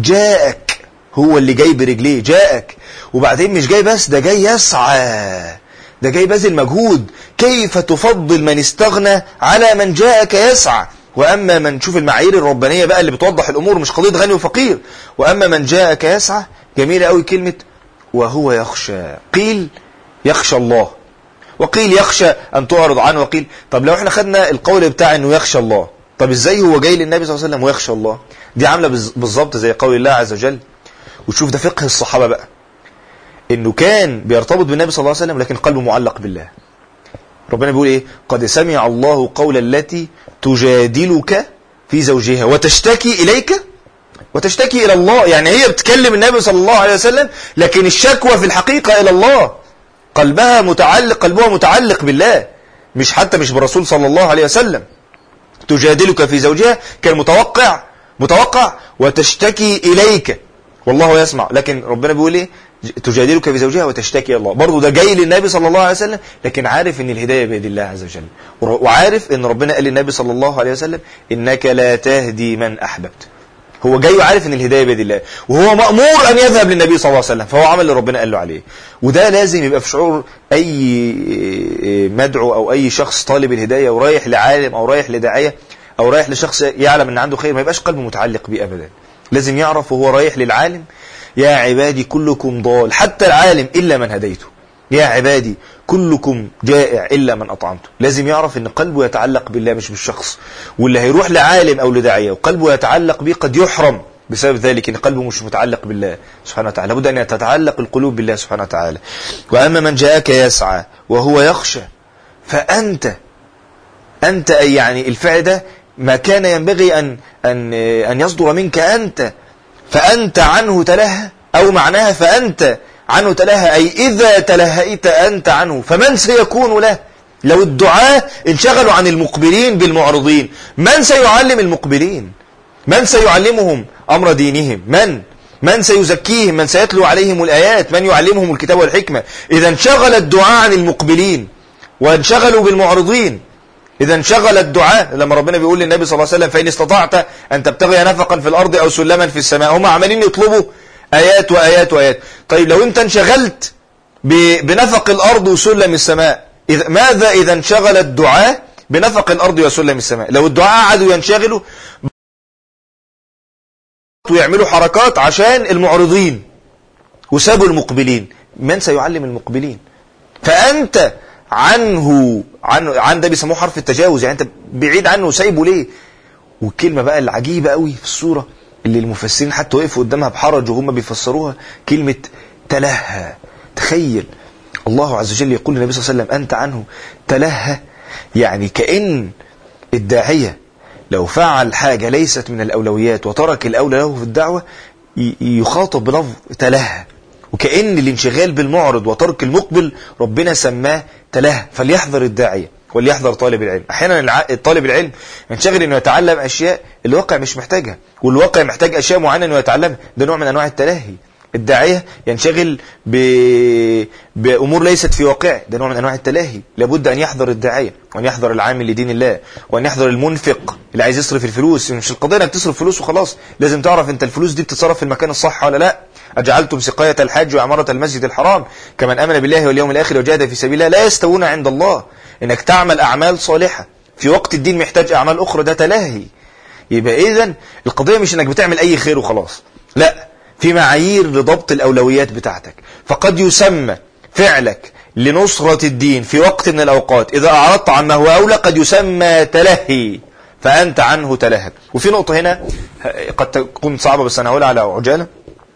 Speaker 4: جاءك هو اللي جاي برجليه جاءك وبعدين مش جاي بس ده جاي يسعى ده جاي باذل مجهود كيف تفضل من استغنى على من جاءك يسعى واما من شوف المعايير الربانيه بقى اللي بتوضح الامور مش قضيه غني وفقير واما من جاءك يسعى جميله قوي كلمه وهو يخشى قيل يخشى الله وقيل يخشى ان تعرض عنه وقيل طب لو احنا خدنا القول بتاع انه يخشى الله طب ازاي هو جاي للنبي صلى الله عليه وسلم ويخشى الله دي عامله بز- بالظبط زي قول الله عز وجل وتشوف ده فقه الصحابه بقى انه كان بيرتبط بالنبي صلى الله عليه وسلم لكن قلبه معلق بالله ربنا بيقول ايه قد سمع الله قول التي تجادلك في زوجها وتشتكي اليك وتشتكي الى الله يعني هي بتكلم النبي صلى الله عليه وسلم لكن الشكوى في الحقيقه الى الله قلبها متعلق قلبها متعلق بالله مش حتى مش بالرسول صلى الله عليه وسلم تجادلك في زوجها كان متوقع متوقع وتشتكي إليك والله يسمع لكن ربنا بيقول ايه ج- تجادلك في زوجها وتشتكي إلى الله برضه ده جاي للنبي صلى الله عليه وسلم لكن عارف ان الهداية بيد الله عز وجل ور- وعارف ان ربنا قال للنبي صلى الله عليه وسلم انك لا تهدي من احببت هو جاي وعارف ان الهدايه بيد الله وهو مامور ان يذهب للنبي صلى الله عليه وسلم فهو عمل اللي ربنا قال له عليه وده لازم يبقى في شعور اي مدعو او اي شخص طالب الهدايه ورايح لعالم او رايح لداعيه او رايح لشخص يعلم ان عنده خير ما يبقاش قلبه متعلق بيه ابدا لازم يعرف وهو رايح للعالم يا عبادي كلكم ضال حتى العالم الا من هديته يا عبادي كلكم جائع الا من اطعمته لازم يعرف ان قلبه يتعلق بالله مش بالشخص واللي هيروح لعالم او لداعيه وقلبه يتعلق به قد يحرم بسبب ذلك ان قلبه مش متعلق بالله سبحانه وتعالى لابد ان تتعلق القلوب بالله سبحانه وتعالى واما من جاءك يسعى وهو يخشى فانت انت أي يعني الفعل ده ما كان ينبغي ان ان ان يصدر منك انت فانت عنه تلهى او معناها فانت عنه تلهى أي إذا تلهيت أنت عنه فمن سيكون له لو الدعاة انشغلوا عن المقبلين بالمعرضين من سيعلم المقبلين من سيعلمهم أمر دينهم من من سيزكيهم من سيتلو عليهم الآيات من يعلمهم الكتاب والحكمة إذا انشغل الدعاء عن المقبلين وانشغلوا بالمعرضين إذا انشغل الدعاء لما ربنا بيقول للنبي صلى الله عليه وسلم فإن استطعت أن تبتغي نفقا في الأرض أو سلما في السماء هم عمالين يطلبوا آيات وآيات وآيات طيب لو أنت انشغلت بنفق الأرض وسلم السماء إذا ماذا إذا انشغل الدعاء بنفق الأرض وسلم السماء لو الدعاء قعدوا ينشغلوا ويعملوا حركات عشان المعرضين وسابوا المقبلين من سيعلم المقبلين فأنت عنه عن عن ده بيسموه حرف التجاوز يعني انت بعيد عنه وسايبه ليه والكلمه بقى العجيبه قوي في الصوره اللي المفسرين حتى وقفوا قدامها بحرج وهم بيفسروها كلمه تلهى تخيل الله عز وجل يقول للنبي صلى الله عليه وسلم انت عنه تلهى يعني كأن الداعيه لو فعل حاجه ليست من الاولويات وترك الاولى له في الدعوه يخاطب بلفظ تلهى وكأن الانشغال بالمعرض وترك المقبل ربنا سماه تلهى فليحذر الداعية وليحذر طالب العلم احيانا طالب العلم ينشغل انه يتعلم اشياء الواقع مش محتاجها والواقع محتاج اشياء معينه انه يتعلمها ده نوع من انواع التلهي الداعيه ينشغل ب... بامور ليست في واقعه ده نوع من انواع التلاهي لابد ان يحذر الداعيه وان يحذر العامل لدين الله وان يحذر المنفق اللي عايز يصرف الفلوس مش القضيه انك تصرف فلوس وخلاص لازم تعرف انت الفلوس دي بتتصرف في المكان الصح ولا لا أجعلتم سقاية الحج وعمارة المسجد الحرام كمن أمن بالله واليوم الآخر وجاهد في سبيل الله لا يستوون عند الله إنك تعمل أعمال صالحة في وقت الدين محتاج أعمال أخرى ده تلاهي يبقى إذا القضية مش إنك بتعمل أي خير وخلاص لا في معايير لضبط الأولويات بتاعتك فقد يسمى فعلك لنصرة الدين في وقت من الأوقات إذا أعرضت عما هو أولى قد يسمى تلهي فأنت عنه تلهى وفي نقطة هنا قد تكون صعبة بس أنا هقولها على عجالة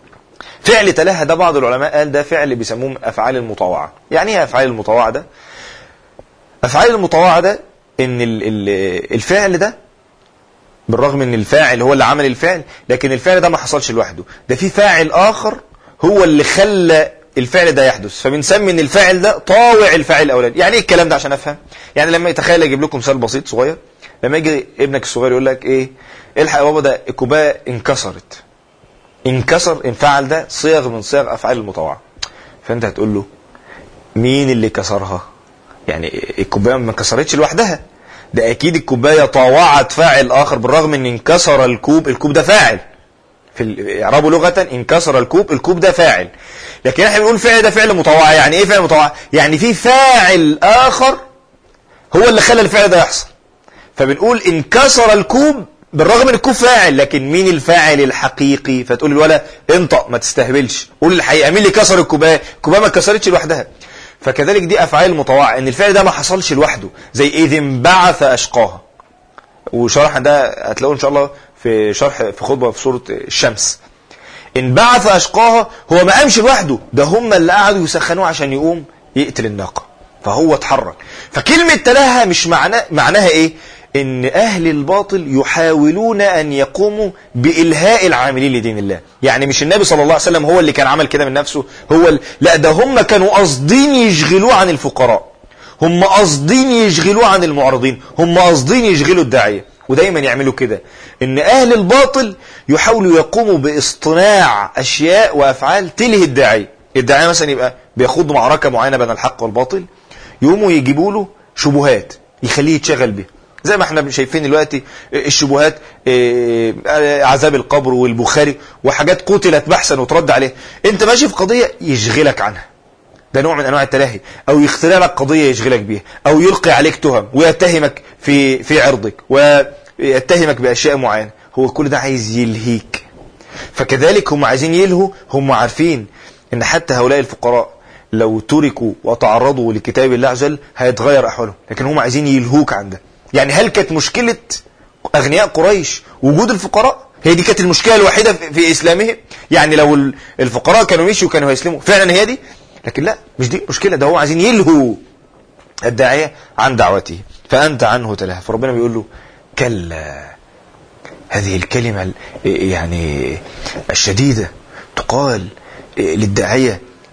Speaker 4: فعل تلهى ده بعض العلماء قال ده فعل بيسموه افعال المطوعه يعني ايه افعال المطوعه ده افعال المطوعه ده ان الفعل ده بالرغم ان الفاعل هو اللي عمل الفعل لكن الفعل ده ما حصلش لوحده ده في فاعل اخر هو اللي خلى الفعل ده يحدث فبنسمي ان الفاعل ده طاوع الفاعل الاولاني يعني ايه الكلام ده عشان افهم يعني لما يتخيل اجيب لكم مثال بسيط صغير لما يجي ابنك الصغير يقول لك ايه الحق يا بابا ده الكوبايه انكسرت انكسر انفعل ده صيغ من صيغ افعال المطوعه فانت هتقول له مين اللي كسرها يعني الكوبايه ما انكسرتش لوحدها ده اكيد الكوبايه طاوعت فاعل اخر بالرغم ان انكسر الكوب الكوب ده فاعل في الاعراب لغه انكسر الكوب الكوب ده فاعل لكن احنا بنقول فعل ده فعل مطوع يعني ايه فعل مطوع يعني في فاعل اخر هو اللي خلى الفعل ده يحصل فبنقول انكسر الكوب بالرغم ان الكوب فاعل لكن مين الفاعل الحقيقي فتقول الولا انطق ما تستهبلش قول الحقيقه مين اللي كسر الكوبايه الكوبايه ما اتكسرتش لوحدها فكذلك دي افعال مطوعه ان الفعل ده ما حصلش لوحده زي اذ انبعث اشقاها وشرح ده هتلاقوه ان شاء الله في شرح في خطبه في سوره الشمس انبعث اشقاها هو ما قامش لوحده ده هم اللي قعدوا يسخنوه عشان يقوم يقتل الناقه فهو اتحرك فكلمه تلهى مش معناه معناها ايه ان اهل الباطل يحاولون ان يقوموا بالهاء العاملين لدين الله يعني مش النبي صلى الله عليه وسلم هو اللي كان عمل كده من نفسه هو ال... لا ده هم كانوا قاصدين يشغلوه عن الفقراء هم قاصدين يشغلوه عن المعرضين هم قاصدين يشغلوا الداعيه ودايما يعملوا كده ان اهل الباطل يحاولوا يقوموا باصطناع اشياء وافعال تلهي الداعيه الداعيه مثلا يبقى بيخوض معركه معينه بين الحق والباطل يقوموا يجيبوا له شبهات يخليه يتشغل بيها زي ما احنا شايفين دلوقتي الشبهات عذاب القبر والبخاري وحاجات قتلت بحثا وترد عليها انت ماشي في قضية يشغلك عنها ده نوع من انواع التلاهي او يخترع لك قضية يشغلك بيها او يلقي عليك تهم ويتهمك في في عرضك ويتهمك باشياء معينة هو كل ده عايز يلهيك فكذلك هم عايزين يلهوا هم عارفين ان حتى هؤلاء الفقراء لو تركوا وتعرضوا لكتاب الله عز وجل هيتغير احوالهم لكن هم عايزين يلهوك عن ده يعني هل كانت مشكلة أغنياء قريش وجود الفقراء هي دي كانت المشكلة الوحيدة في إسلامهم يعني لو الفقراء كانوا مشوا وكانوا هيسلموا فعلا هي دي لكن لا مش دي مشكلة ده هو عايزين يلهوا الداعية عن دعوته فأنت عنه تلهى فربنا بيقول له كلا هذه الكلمة يعني الشديدة تقال للداعية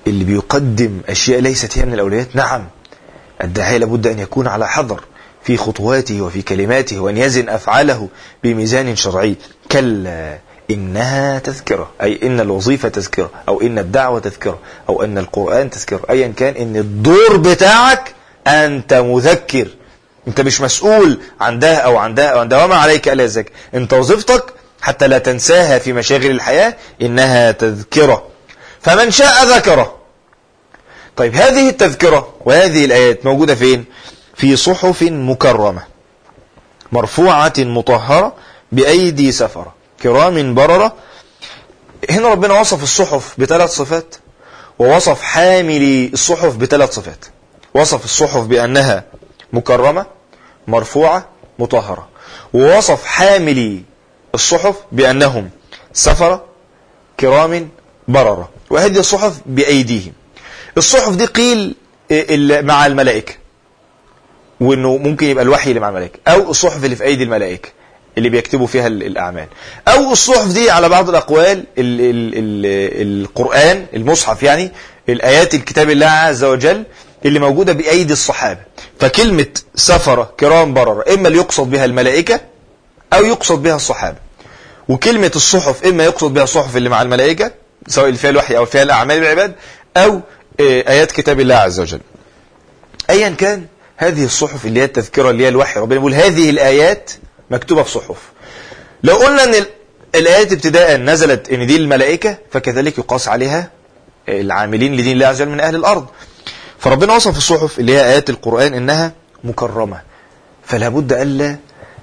Speaker 4: اللي بيقدم أشياء ليست هي من الأولويات نعم الداعية لابد أن يكون على حذر في خطواته وفي كلماته وأن يزن أفعاله بميزان شرعي كلا إنها تذكرة أي إن الوظيفة تذكرة أو إن الدعوة تذكرة أو إن القرآن تذكرة أيا كان إن الدور بتاعك أنت مذكر أنت مش مسؤول عن ده أو عن ده أو عن ده وما عليك ألا يذكر أنت وظيفتك حتى لا تنساها في مشاغل الحياة إنها تذكرة فمن شاء ذكره طيب هذه التذكرة وهذه الآيات موجودة فين في صحف مكرمة مرفوعة مطهرة بأيدي سفرة كرام بررة هنا ربنا وصف الصحف بثلاث صفات ووصف حاملي الصحف بثلاث صفات وصف الصحف بأنها مكرمة مرفوعة مطهرة ووصف حاملي الصحف بأنهم سفرة كرام بررة وهذه الصحف بأيديهم الصحف دي قيل مع الملائكة وانه ممكن يبقى الوحي اللي مع الملائكة او الصحف اللي في ايدي الملائكة اللي بيكتبوا فيها الاعمال او الصحف دي على بعض الاقوال ال ال ال القرآن المصحف يعني الايات الكتاب الله عز وجل اللي موجودة بايدي الصحابة فكلمة سفرة كرام بررة اما اللي يقصد بها الملائكة او يقصد بها الصحابة وكلمة الصحف اما يقصد بها الصحف اللي مع الملائكة سواء اللي فيها الوحي او فيها الاعمال العباد او ايات كتاب الله عز وجل ايا كان هذه الصحف اللي هي التذكرة اللي هي الوحي ربنا يقول هذه الآيات مكتوبة في صحف لو قلنا أن الآيات ابتداء نزلت أن دي الملائكة فكذلك يقاس عليها العاملين لدين الله عز وجل من أهل الأرض فربنا وصف الصحف اللي هي آيات القرآن إنها مكرمة فلا بد ألا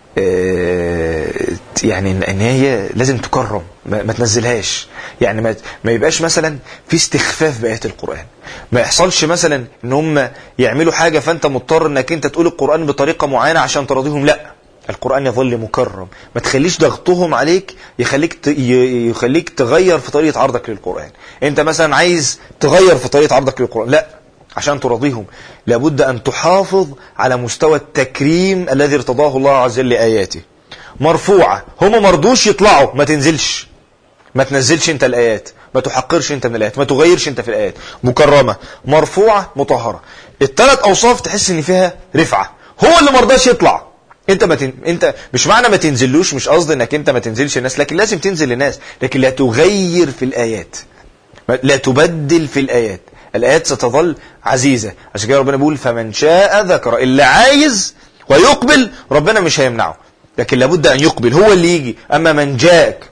Speaker 4: يعني ان هي لازم تكرم ما, ما تنزلهاش يعني ما, ما يبقاش مثلا في استخفاف بايات القران ما يحصلش مثلا ان هم يعملوا حاجه فانت مضطر انك انت تقول القران بطريقه معينه عشان تراضيهم لا القران يظل مكرم ما تخليش ضغطهم عليك يخليك ت... يخليك تغير في طريقه عرضك للقران انت مثلا عايز تغير في طريقه عرضك للقران لا عشان ترضيهم لابد أن تحافظ على مستوى التكريم الذي ارتضاه الله عز وجل لآياته مرفوعة هم مرضوش يطلعوا ما تنزلش ما تنزلش انت الآيات ما تحقرش انت من الآيات ما تغيرش انت في الآيات مكرمة مرفوعة مطهرة الثلاث أوصاف تحس ان فيها رفعة هو اللي مرضاش يطلع انت ما تن... انت مش معنى ما تنزلوش مش قصدي انك انت ما تنزلش الناس لكن لازم تنزل للناس لكن لا تغير في الآيات لا تبدل في الآيات الآيات ستظل عزيزة عشان كده ربنا بيقول فمن شاء ذكر اللي عايز ويقبل ربنا مش هيمنعه لكن لابد أن يقبل هو اللي يجي أما من جاءك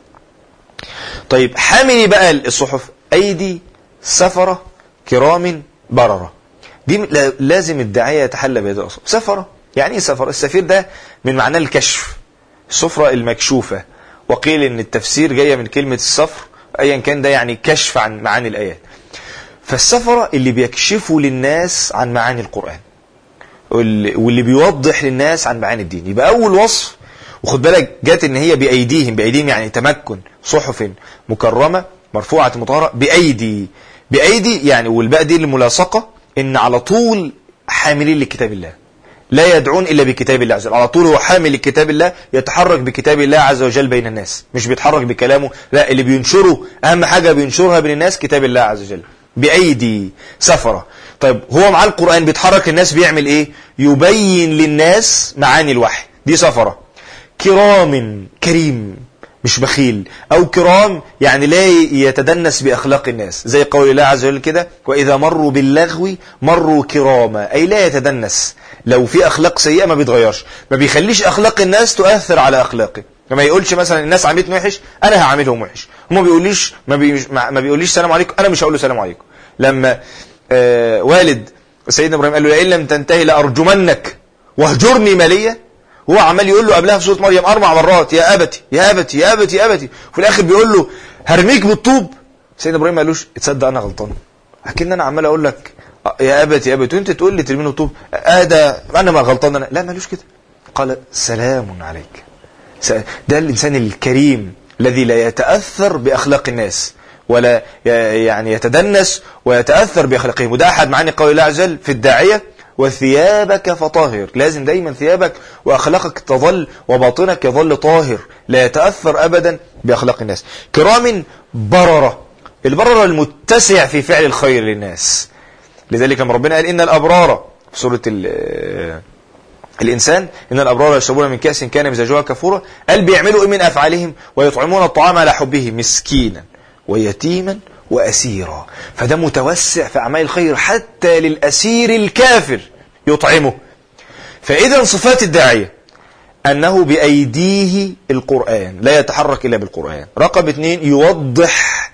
Speaker 4: طيب حاملي بقى الصحف أيدي سفرة كرام بررة دي لازم الداعية يتحلى بهذه الأصول سفرة يعني ايه سفر السفير ده من معناه الكشف السفرة المكشوفة وقيل ان التفسير جاية من كلمة السفر ايا كان ده يعني كشف عن معاني الآيات فالسفرة اللي بيكشفوا للناس عن معاني القرآن واللي بيوضح للناس عن معاني الدين يبقى أول وصف وخد بالك جات ان هي بأيديهم بأيديهم يعني تمكن صحف مكرمة مرفوعة مطهرة بأيدي بأيدي يعني والباء دي الملاصقة ان على طول حاملين لكتاب الله لا يدعون إلا بكتاب الله عز وجل على طول هو حامل لكتاب الله يتحرك بكتاب الله عز وجل بين الناس مش بيتحرك بكلامه لا اللي بينشره أهم حاجة بينشرها بين الناس كتاب الله عز وجل بأيدي سفرة طيب هو مع القرآن بيتحرك الناس بيعمل ايه يبين للناس معاني الوحي دي سفرة كرام كريم مش بخيل او كرام يعني لا يتدنس باخلاق الناس زي قول الله عز وجل كده واذا مروا باللغو مروا كراما اي لا يتدنس لو في اخلاق سيئه ما بيتغيرش ما بيخليش اخلاق الناس تؤثر على اخلاقه ما يقولش مثلا الناس عملتني وحش انا هعاملهم وحش هو ما بيقوليش ما, بي ما بيقوليش سلام عليكم انا مش هقول له سلام عليكم لما آه والد سيدنا ابراهيم قال له لئن لم تنتهي لارجمنك واهجرني ماليا هو عمال يقول له قبلها في سوره مريم اربع مرات يا ابتي يا ابتي يا ابتي يا ابتي وفي الاخر بيقول له هرميك بالطوب سيدنا ابراهيم ما قالوش تصدق انا غلطان اكن انا عمال اقول لك يا ابتي يا ابتي وانت تقول لي ترميني بالطوب اه ده انا ما غلطان انا لا مالوش كده قال سلام عليك ده الانسان الكريم الذي لا يتاثر باخلاق الناس ولا يعني يتدنس ويتاثر باخلاقهم وده احد معاني قول الله عز وجل في الداعيه وثيابك فطاهر لازم دايما ثيابك واخلاقك تظل وباطنك يظل طاهر لا يتاثر ابدا باخلاق الناس كرام برره البررة المتسع في فعل الخير للناس لذلك لما ربنا قال إن الأبرار في سورة ال- الإنسان إن الأبرار يشربون من كأس كان مزاجها كفورا قال بيعملوا إيه من أفعالهم ويطعمون الطعام على حبه مسكينا ويتيما وأسيرا فده متوسع في أعمال الخير حتى للأسير الكافر يطعمه فإذا صفات الداعية أنه بأيديه القرآن لا يتحرك إلا بالقرآن رقم اثنين يوضح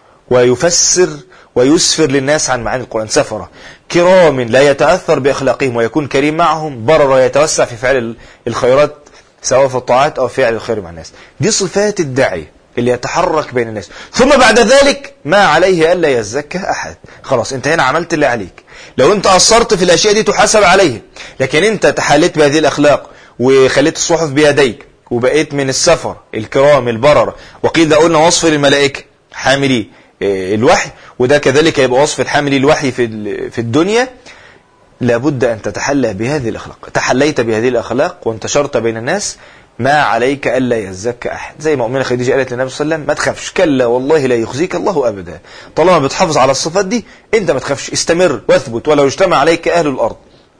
Speaker 4: ويفسر ويسفر للناس عن معاني القرآن سفرة كرام لا يتأثر بأخلاقهم ويكون كريم معهم برر يتوسع في فعل الخيرات سواء في الطاعات أو فعل الخير مع الناس دي صفات الداعية اللي يتحرك بين الناس ثم بعد ذلك ما عليه ألا يزكى أحد خلاص انت هنا عملت اللي عليك لو انت قصرت في الأشياء دي تحاسب عليه لكن انت تحليت بهذه الأخلاق وخليت الصحف بيديك وبقيت من السفر الكرام البرر وقيل ده قلنا وصف للملائكة حاملي آه، الوحي وده كذلك يبقى وصف الحاملي الوحي في ال- في الدنيا لابد أن تتحلى بهذه الأخلاق تحليت بهذه الأخلاق وانتشرت بين الناس ما عليك ألا يزكى أحد زي ما أمنا خديجة قالت للنبي صلى الله عليه وسلم ما تخافش كلا والله لا يخزيك الله أبدا طالما بتحافظ على الصفات دي أنت ما تخافش استمر واثبت ولو اجتمع عليك أهل الأرض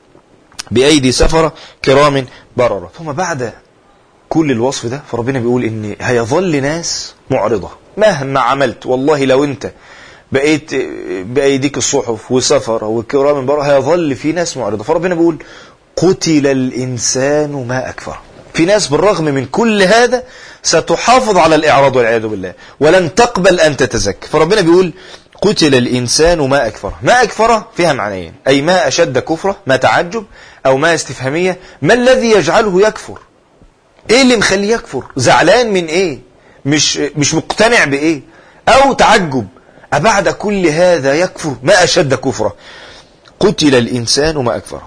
Speaker 4: بأيدي سفرة كرام بررة ثم بعد كل الوصف ده فربنا بيقول ان هيظل ناس معرضة مهما عملت والله لو انت بقيت بأيديك الصحف وسفر وكرام برا هيظل في ناس معرضة فربنا بيقول قتل الإنسان ما أكفر في ناس بالرغم من كل هذا ستحافظ على الإعراض والعياذ بالله ولن تقبل أن تتزكى فربنا بيقول قتل الإنسان ما أكفره ما أكفره فيها معنيين أي ما أشد كفره ما تعجب أو ما استفهامية ما الذي يجعله يكفر ايه اللي مخليه يكفر زعلان من ايه مش مش مقتنع بايه او تعجب أبعد كل هذا يكفر ما أشد كفره قتل الإنسان ما أكفره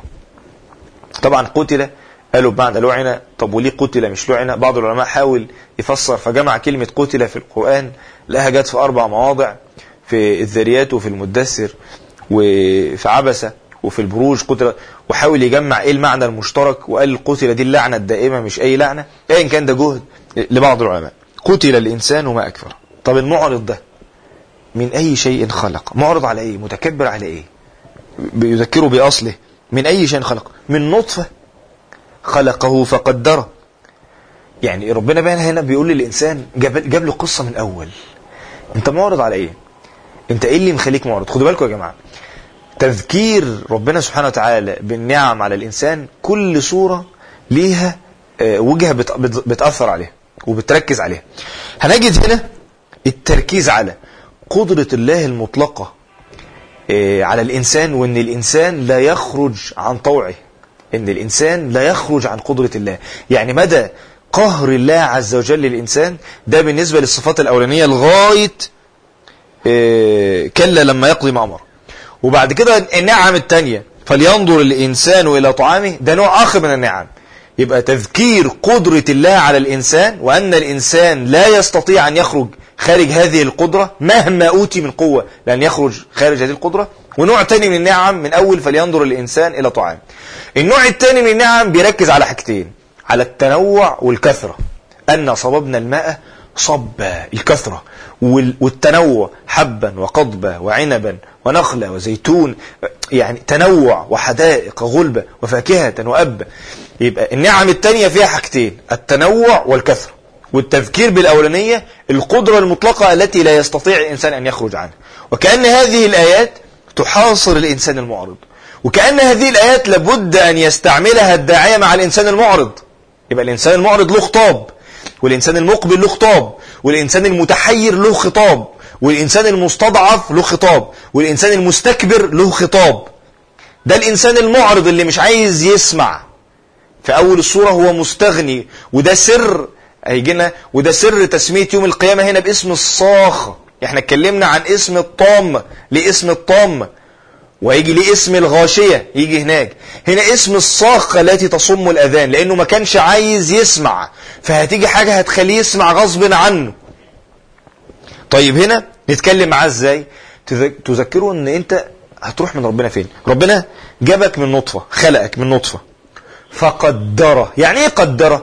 Speaker 4: طبعا قتل قالوا بمعنى لعنة طب وليه قتل مش لعنة بعض العلماء حاول يفسر فجمع كلمة قتل في القرآن لها جت في أربع مواضع في الذريات وفي المدثر وفي عبسة وفي البروج قتل وحاول يجمع ايه المعنى المشترك وقال القتل دي اللعنة الدائمة مش اي لعنة ايا كان ده جهد لبعض العلماء قتل الإنسان ما أكفر طب المعرض ده من أي شيء خلق معرض على ايه متكبر على ايه بيذكره بأصله من أي شيء خلق من نطفة خلقه فقدره يعني ربنا بقى هنا بيقول للإنسان جاب, جاب له قصة من أول انت معرض على ايه انت ايه اللي مخليك معرض خدوا بالكم يا جماعة تذكير ربنا سبحانه وتعالى بالنعم على الإنسان كل صورة ليها وجهة بتأثر عليها وبتركز عليها هنجد هنا التركيز على قدرة الله المطلقة على الإنسان وأن الإنسان لا يخرج عن طوعه أن الإنسان لا يخرج عن قدرة الله يعني مدى قهر الله عز وجل للإنسان ده بالنسبة للصفات الأولانية لغاية كلا لما يقضي ما أمر وبعد كده النعم التانية فلينظر الإنسان إلى طعامه ده نوع آخر من النعم يبقى تذكير قدرة الله على الإنسان وأن الإنسان لا يستطيع أن يخرج خارج هذه القدرة مهما أوتي من قوة لأن يخرج خارج هذه القدرة ونوع تاني من النعم من أول فلينظر الإنسان إلى طعام النوع التاني من النعم بيركز على حاجتين على التنوع والكثرة أن صببنا الماء صبا الكثرة والتنوع حبا وقضبا وعنبا ونخلة وزيتون يعني تنوع وحدائق غلبة وفاكهة وأبا يبقى النعم التانية فيها حاجتين التنوع والكثرة والتذكير بالأولانية القدرة المطلقة التي لا يستطيع الإنسان أن يخرج عنها وكأن هذه الآيات تحاصر الإنسان المعرض وكأن هذه الآيات لابد أن يستعملها الداعية مع الإنسان المعرض يبقى الإنسان المعرض له خطاب والإنسان المقبل له خطاب والإنسان المتحير له خطاب والإنسان المستضعف له خطاب والإنسان المستكبر له خطاب ده الإنسان المعرض اللي مش عايز يسمع في أول الصورة هو مستغني وده سر هيجينا وده سر تسمية يوم القيامة هنا باسم الصاخة احنا اتكلمنا عن اسم الطامة ليه اسم الطامة وهيجي ليه اسم الغاشية يجي هناك هنا اسم الصاخة التي تصم الأذان لأنه ما كانش عايز يسمع فهتيجي حاجة هتخليه يسمع غصب عنه طيب هنا نتكلم معاه ازاي تذكره ان انت هتروح من ربنا فين ربنا جابك من نطفة خلقك من نطفة فقدره يعني ايه قدره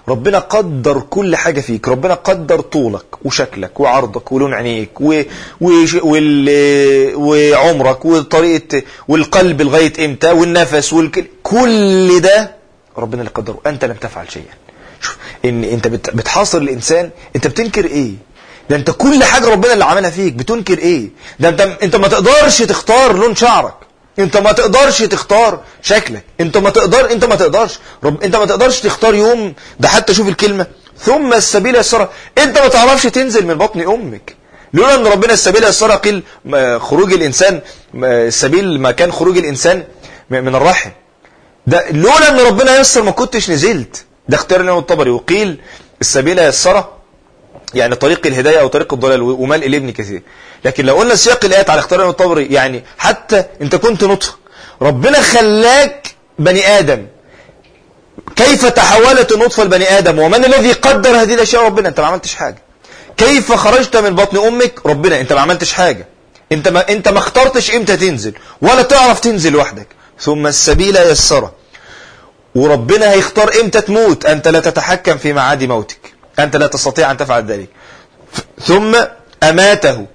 Speaker 4: ربنا قدر كل حاجة فيك ربنا قدر طولك وشكلك وعرضك ولون عينيك و... و... وال... وعمرك وطريقة والقلب لغاية امتى والنفس والكل كل ده ربنا اللي قدره أنت لم تفعل شيئا شوف ان انت بت... بتحاصر الانسان انت بتنكر ايه ده انت كل حاجة ربنا اللي عملها فيك بتنكر ايه ده انت انت ما تقدرش تختار لون شعرك انت ما تقدرش تختار شكلك انت ما تقدر انت ما تقدرش رب... انت ما تقدرش تختار يوم ده حتى شوف الكلمة ثم السبيل يسرى انت ما تعرفش تنزل من بطن امك لولا ان ربنا السبيل يسرى قيل خروج الانسان السبيل ما كان خروج الانسان من الرحم ده لولا ان ربنا يسر ما كنتش نزلت ده اختيار الامام الطبري وقيل السبيل يسرى يعني طريق الهداية أو طريق الضلال ومال إلى ابن كثير لكن لو قلنا سياق الآيات على اختيار الطبري يعني حتى أنت كنت نطفة ربنا خلاك بني آدم كيف تحولت النطفة لبني آدم ومن الذي قدر هذه الأشياء ربنا أنت ما عملتش حاجة كيف خرجت من بطن أمك ربنا أنت ما عملتش حاجة أنت ما, أنت ما اخترتش إمتى تنزل ولا تعرف تنزل لوحدك ثم السبيل يسره وربنا هيختار إمتى تموت أنت لا تتحكم في معاد موتك أنت لا تستطيع أن تفعل ذلك ثم أماته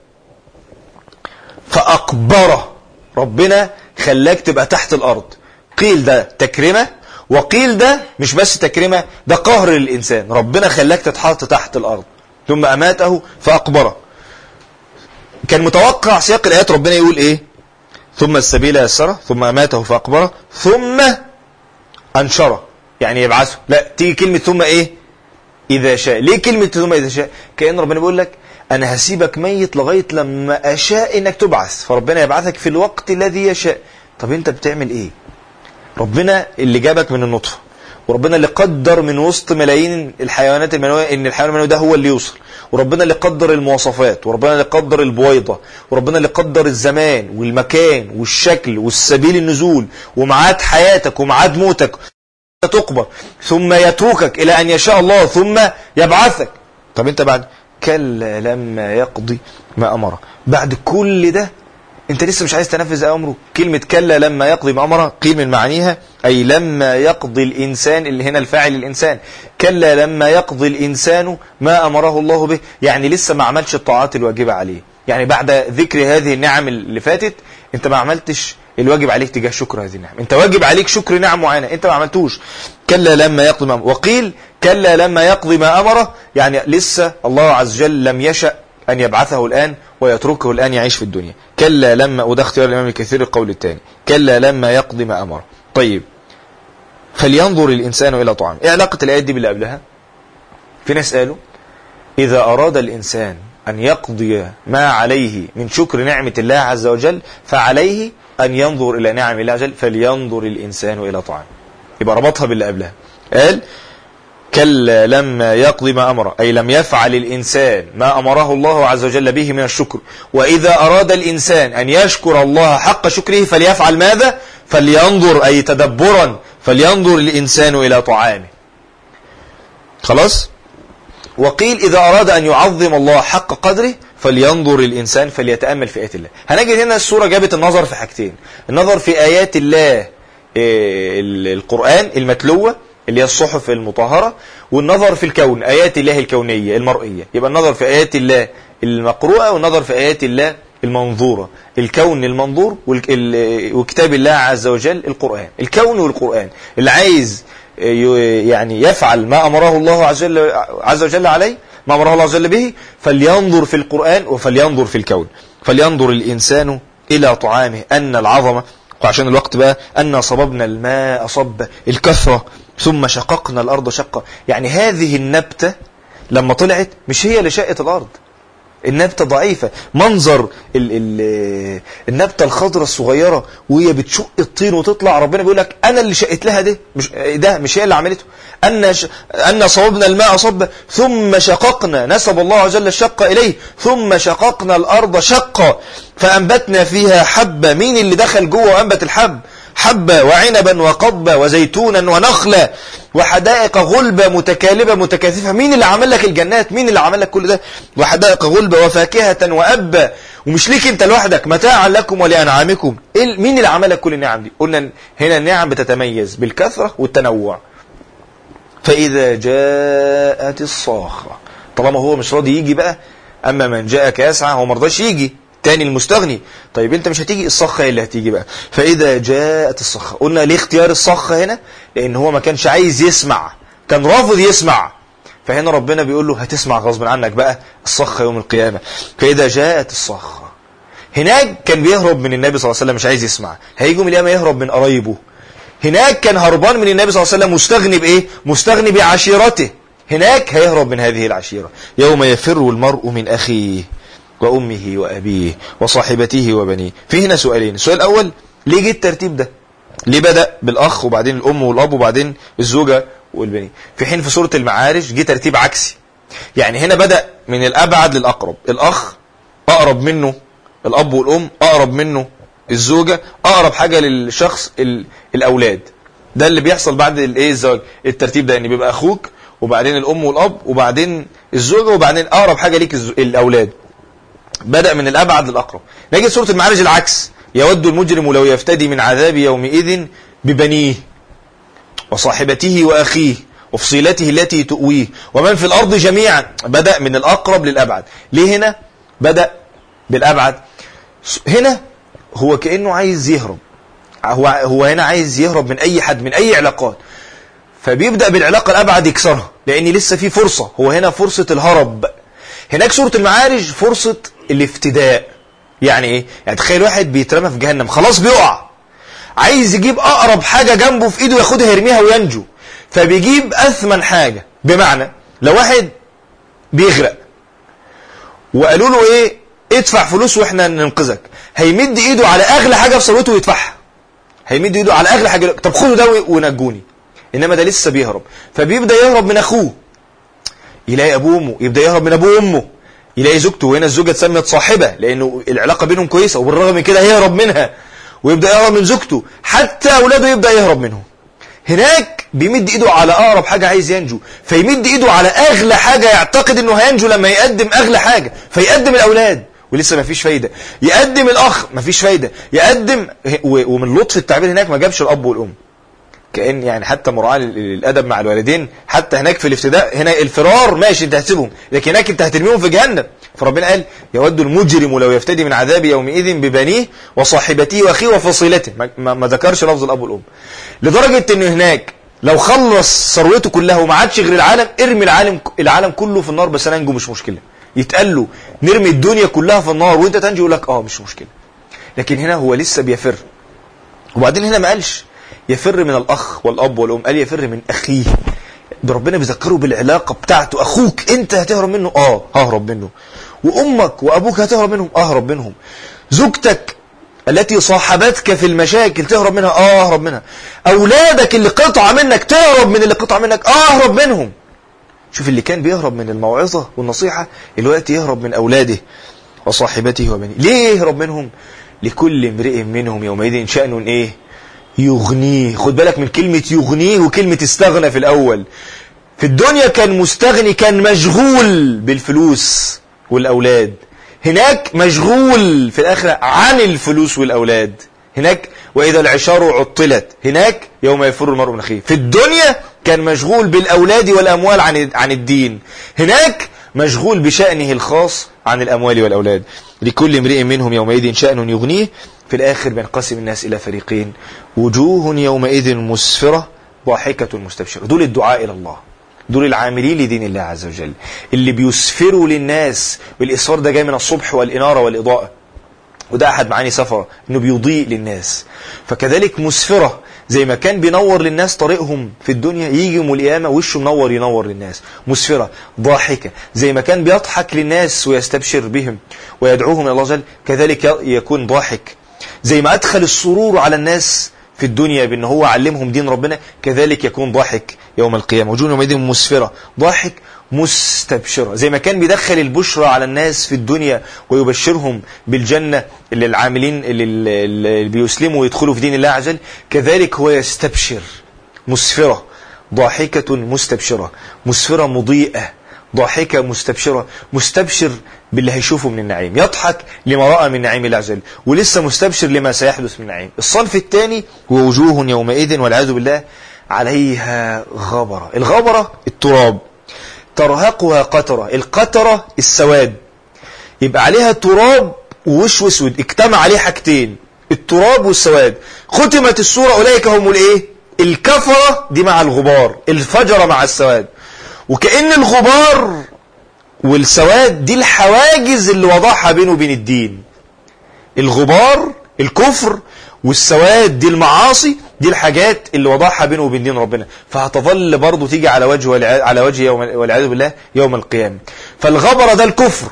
Speaker 4: فأقبره ربنا خلاك تبقى تحت الأرض قيل ده تكرمة وقيل ده مش بس تكرمة ده قهر للإنسان ربنا خلاك تتحط تحت الأرض ثم أماته فأقبره كان متوقع سياق الآيات ربنا يقول إيه ثم السبيل يسره ثم أماته فأقبره ثم أنشره يعني يبعثه لا تيجي كلمة ثم إيه إذا شاء ليه كلمة ثم إذا شاء كأن ربنا بيقول لك أنا هسيبك ميت لغاية لما أشاء إنك تبعث فربنا يبعثك في الوقت الذي يشاء طب أنت بتعمل إيه ربنا اللي جابك من النطفة وربنا اللي قدر من وسط ملايين الحيوانات المنوية ان الحيوان المنوي ده هو اللي يوصل وربنا اللي قدر المواصفات وربنا اللي قدر البويضة وربنا اللي قدر الزمان والمكان والشكل والسبيل النزول ومعاد حياتك ومعاد موتك تقبر ثم يتركك إلى أن يشاء الله ثم يبعثك طب أنت بعد كلا لما يقضي ما أمره بعد كل ده أنت لسه مش عايز تنفذ أمره كلمة كلا لما يقضي ما أمره قيل من معانيها أي لما يقضي الإنسان اللي هنا الفاعل الإنسان كلا لما يقضي الإنسان ما أمره الله به يعني لسه ما عملش الطاعات الواجبة عليه يعني بعد ذكر هذه النعم اللي فاتت أنت ما عملتش الواجب عليك تجاه شكر هذه النعم انت واجب عليك شكر نعم معينة انت ما عملتوش كلا لما يقضي ما أمره وقيل كلا لما يقضي ما أمره يعني لسه الله عز وجل لم يشأ أن يبعثه الآن ويتركه الآن يعيش في الدنيا كلا لما وده اختيار الإمام الكثير القول الثاني كلا لما يقضي ما أمره طيب فلينظر الإنسان إلى طعامه ايه علاقة الآيات دي باللي قبلها في ناس قالوا إذا أراد الإنسان أن يقضي ما عليه من شكر نعمة الله عز وجل فعليه أن ينظر إلى نعم الله عز وجل فلينظر الإنسان إلى طعامه يبقى ربطها باللي قبلها قال كلا لما يقضي ما أمره أي لم يفعل الإنسان ما أمره الله عز وجل به من الشكر وإذا أراد الإنسان أن يشكر الله حق شكره فليفعل ماذا فلينظر أي تدبرا فلينظر الإنسان إلى طعامه خلاص وقيل إذا أراد أن يعظم الله حق قدره فلينظر الإنسان فليتأمل في آيات الله هنجد هنا السورة جابت النظر في حاجتين النظر في آيات الله القرآن المتلوة اللي هي الصحف المطهرة والنظر في الكون آيات الله الكونية المرئية يبقى النظر في آيات الله المقروءة والنظر في آيات الله المنظورة الكون المنظور وكتاب الله عز وجل القرآن الكون والقرآن اللي عايز يعني يفعل ما أمره الله عز وجل, عز وجل عليه ما أمره الله عز وجل به فلينظر في القرآن وفلينظر في الكون فلينظر الإنسان إلى طعامه أن العظمة وعشان الوقت بقى أن صببنا الماء صب الكثرة ثم شققنا الأرض شقة يعني هذه النبتة لما طلعت مش هي اللي شقت الأرض النبتة ضعيفة منظر ال ال النبتة الخضرة الصغيرة وهي بتشق الطين وتطلع ربنا بيقول لك أنا اللي شقت لها ده مش ده مش هي اللي عملته أن ش... أن صوبنا الماء صب ثم شققنا نسب الله عز وجل الشق إليه ثم شققنا الأرض شقا فأنبتنا فيها حبة مين اللي دخل جوه وأنبت الحب حبة وعنبا وقضبة وزيتونا ونخلة وحدائق غلبة متكالبة متكاثفة مين اللي عمل لك الجنات مين اللي عمل لك كل ده وحدائق غلبة وفاكهة وأبا ومش ليك انت لوحدك متاعا لكم ولأنعامكم مين اللي عمل لك كل النعم دي قلنا هنا النعم بتتميز بالكثرة والتنوع فإذا جاءت الصاخة طالما هو مش راضي يجي بقى أما من جاءك يسعى هو مرضاش يجي تاني المستغني طيب انت مش هتيجي الصخة هي اللي هتيجي بقى فإذا جاءت الصخة قلنا ليه اختيار الصخة هنا لأن هو ما كانش عايز يسمع كان رافض يسمع فهنا ربنا بيقول له هتسمع غصب عنك بقى الصخة يوم القيامة فإذا جاءت الصخة هناك كان بيهرب من النبي صلى الله عليه وسلم مش عايز يسمع هيجي يوم القيامة يهرب من قرايبه هناك كان هربان من النبي صلى الله عليه وسلم مستغني بإيه مستغني بعشيرته هناك هيهرب من هذه العشيرة يوم يفر المرء من أخيه وأمه وأبيه وصاحبته وبنيه في هنا سؤالين السؤال الأول ليه جه الترتيب ده ليه بدأ بالأخ وبعدين الأم والأب وبعدين الزوجة والبنين في حين في سورة المعارج جه ترتيب عكسي يعني هنا بدأ من الأبعد للأقرب الأخ أقرب منه الأب والأم أقرب منه الزوجة أقرب حاجة للشخص ال- الأولاد ده اللي بيحصل بعد الايه الزواج الترتيب ده يعني بيبقى أخوك وبعدين الأم والأب وبعدين الزوجة وبعدين أقرب حاجة ليك الز- الأولاد بدأ من الأبعد للأقرب نجي سورة المعارج العكس يود المجرم لو يفتدي من عذاب يومئذ ببنيه وصاحبته وأخيه وفصيلته التي تؤويه ومن في الأرض جميعا بدأ من الأقرب للأبعد ليه هنا بدأ بالأبعد هنا هو كأنه عايز يهرب هو هو هنا عايز يهرب من أي حد من أي علاقات فبيبدأ بالعلاقة الأبعد يكسرها لأن لسه في فرصة هو هنا فرصة الهرب هناك سورة المعارج فرصة الافتداء يعني ايه يعني تخيل واحد بيترمى في جهنم خلاص بيقع عايز يجيب اقرب حاجة جنبه في ايده ياخدها يرميها وينجو فبيجيب اثمن حاجة بمعنى لو واحد بيغرق وقالوا له ايه ادفع فلوس واحنا ننقذك هيمد ايده على اغلى حاجة في ثروته ويدفعها هيمد ايده على اغلى حاجة طب خدوا ده ونجوني انما ده لسه بيهرب فبيبدأ يهرب من اخوه يلاقي ابوه وامه يبدا يهرب من ابوه وامه يلاقي زوجته وهنا الزوجه اتسمت صاحبه لانه العلاقه بينهم كويسه وبالرغم من كده هيهرب منها ويبدا يهرب من زوجته حتى اولاده يبدا يهرب منهم هناك بيمد ايده على اقرب حاجه عايز ينجو فيمد ايده على اغلى حاجه يعتقد انه هينجو لما يقدم اغلى حاجه فيقدم الاولاد ولسه ما فيش فايده يقدم الاخ ما فيش فايده يقدم و- ومن لطف التعبير هناك ما جابش الاب والام كأن يعني حتى مراعاة للأدب مع الوالدين حتى هناك في الافتداء هنا الفرار ماشي انت هتسيبهم لكن هناك انت هترميهم في جهنم فربنا قال يود المجرم لو يفتدي من عذاب يومئذ ببنيه وصاحبته واخيه وفصيلته ما, ما, ما ذكرش لفظ الاب والام لدرجة ان هناك لو خلص ثروته كلها وما عادش غير العالم ارمي العالم العالم كله في النار بس انا انجو مش مشكلة يتقال له نرمي الدنيا كلها في النار وانت تنجو يقول لك اه مش مشكلة لكن هنا هو لسه بيفر وبعدين هنا ما قالش يفر من الأخ والأب والأم قال يفر من أخيه ده ربنا بيذكره بالعلاقة بتاعته أخوك أنت هتهرب منه آه ههرب منه وأمك وأبوك هتهرب منهم أهرب منهم زوجتك التي صاحبتك في المشاكل تهرب منها آه أهرب منها أولادك اللي قطع منك تهرب من اللي قطع منك آه أهرب منهم شوف اللي كان بيهرب من الموعظة والنصيحة الوقت يهرب من أولاده وصاحبته وبنيه ليه يهرب منهم لكل امرئ منهم يومئذ شأن ايه يغنيه خد بالك من كلمة يغنيه وكلمة استغنى في الأول في الدنيا كان مستغني كان مشغول بالفلوس والأولاد هناك مشغول في الآخرة عن الفلوس والأولاد هناك وإذا العشار عطلت هناك يوم يفر المرء من أخيه في الدنيا كان مشغول بالأولاد والأموال عن عن الدين هناك مشغول بشأنه الخاص عن الأموال والأولاد لكل امرئ منهم يومئذ شأن يغنيه في الآخر بينقسم الناس إلى فريقين وجوه يومئذ مسفرة ضاحكة مستبشرة دول الدعاء إلى الله دول العاملين لدين الله عز وجل اللي بيسفروا للناس والإسفار ده جاي من الصبح والإنارة والإضاءة وده أحد معاني سفرة إنه بيضيء للناس فكذلك مسفرة زي ما كان بينور للناس طريقهم في الدنيا يجي يوم القيامة وشه منور ينور للناس مسفرة ضاحكة زي ما كان بيضحك للناس ويستبشر بهم ويدعوهم إلى الله جل كذلك يكون ضاحك زي ما أدخل السرور على الناس في الدنيا بأن هو علمهم دين ربنا كذلك يكون ضاحك يوم القيامة وجوه يومئذ مسفرة ضاحك مستبشرة زي ما كان بيدخل البشرى على الناس في الدنيا ويبشرهم بالجنة اللي العاملين اللي, اللي بيسلموا ويدخلوا في دين الله عز وجل كذلك هو يستبشر مسفرة ضاحكة مستبشرة مسفرة مضيئة ضاحكة مستبشرة مستبشر باللي هيشوفه من النعيم يضحك لما رأى من نعيم الله عز وجل ولسه مستبشر لما سيحدث من نعيم الصنف الثاني هو وجوه يومئذ والعياذ بالله عليها غبرة الغبرة التراب ترهقها قترة القترة السواد يبقى عليها تراب ووش واسود اجتمع عليه حاجتين التراب والسواد ختمت السورة أولئك هم الايه الكفرة دي مع الغبار الفجرة مع السواد وكأن الغبار والسواد دي الحواجز اللي وضعها بينه وبين الدين الغبار الكفر والسواد دي المعاصي دي الحاجات اللي وضعها بينه وبين دين ربنا فهتظل برضه تيجي على وجه والع- على وجه يوم والعياذ بالله يوم القيامة فالغبرة ده الكفر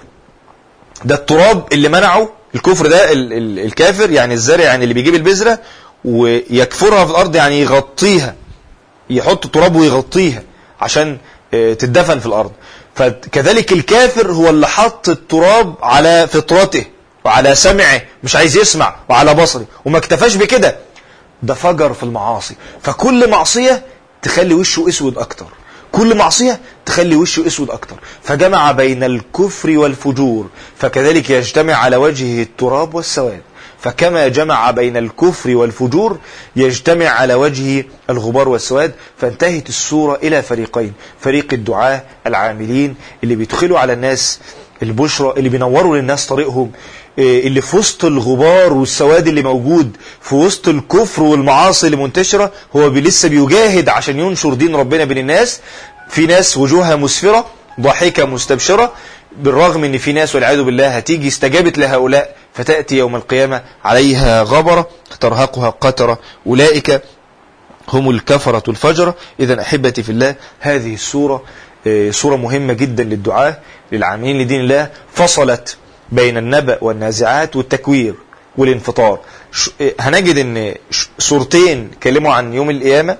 Speaker 4: ده التراب اللي منعه الكفر ده ال ال الكافر يعني الزارع يعني اللي بيجيب البذرة ويكفرها في الأرض يعني يغطيها يحط تراب ويغطيها عشان آه، تدفن في الأرض فكذلك الكافر هو اللي حط التراب على فطرته وعلى سمعه مش عايز يسمع وعلى بصره وما اكتفاش بكده ده فجر في المعاصي فكل معصية تخلي وشه اسود اكتر كل معصية تخلي وشه اسود اكتر فجمع بين الكفر والفجور فكذلك يجتمع على وجهه التراب والسواد فكما جمع بين الكفر والفجور يجتمع على وجهه الغبار والسواد فانتهت السورة إلى فريقين فريق الدعاة العاملين اللي بيدخلوا على الناس البشرى اللي بينوروا للناس طريقهم إيه، اللي في وسط الغبار والسواد اللي موجود في وسط الكفر والمعاصي اللي منتشرة هو بي- لسه بيجاهد عشان ينشر دين ربنا بين الناس في ناس وجوهها مسفرة ضاحكة مستبشرة بالرغم ان في ناس والعياذ بالله هتيجي استجابت لهؤلاء فتأتي يوم القيامة عليها غبرة ترهقها قترة أولئك هم الكفرة الفجرة إذا أحبتي في الله هذه السورة آه، سورة مهمة جدا للدعاء للعاملين لدين الله فصلت بين النبأ والنازعات والتكوير والانفطار ش- آه، هنجد ان ش- سورتين كلموا عن يوم القيامة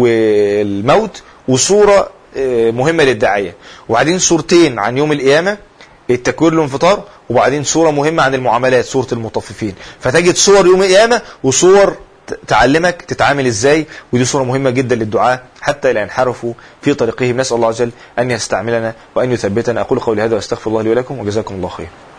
Speaker 4: والموت وسورة آه، مهمة للداعية وبعدين سورتين عن يوم القيامة التكوير والانفطار وبعدين سورة مهمة عن المعاملات سورة المطففين فتجد صور يوم القيامة وصور ت- تعلمك تتعامل ازاي ودي صورة مهمة جدا للدعاء حتى لا ينحرفوا في طريقهم نسأل الله عز وجل أن يستعملنا وأن يثبتنا أقول قولي هذا واستغفر الله لي ولكم وجزاكم الله خير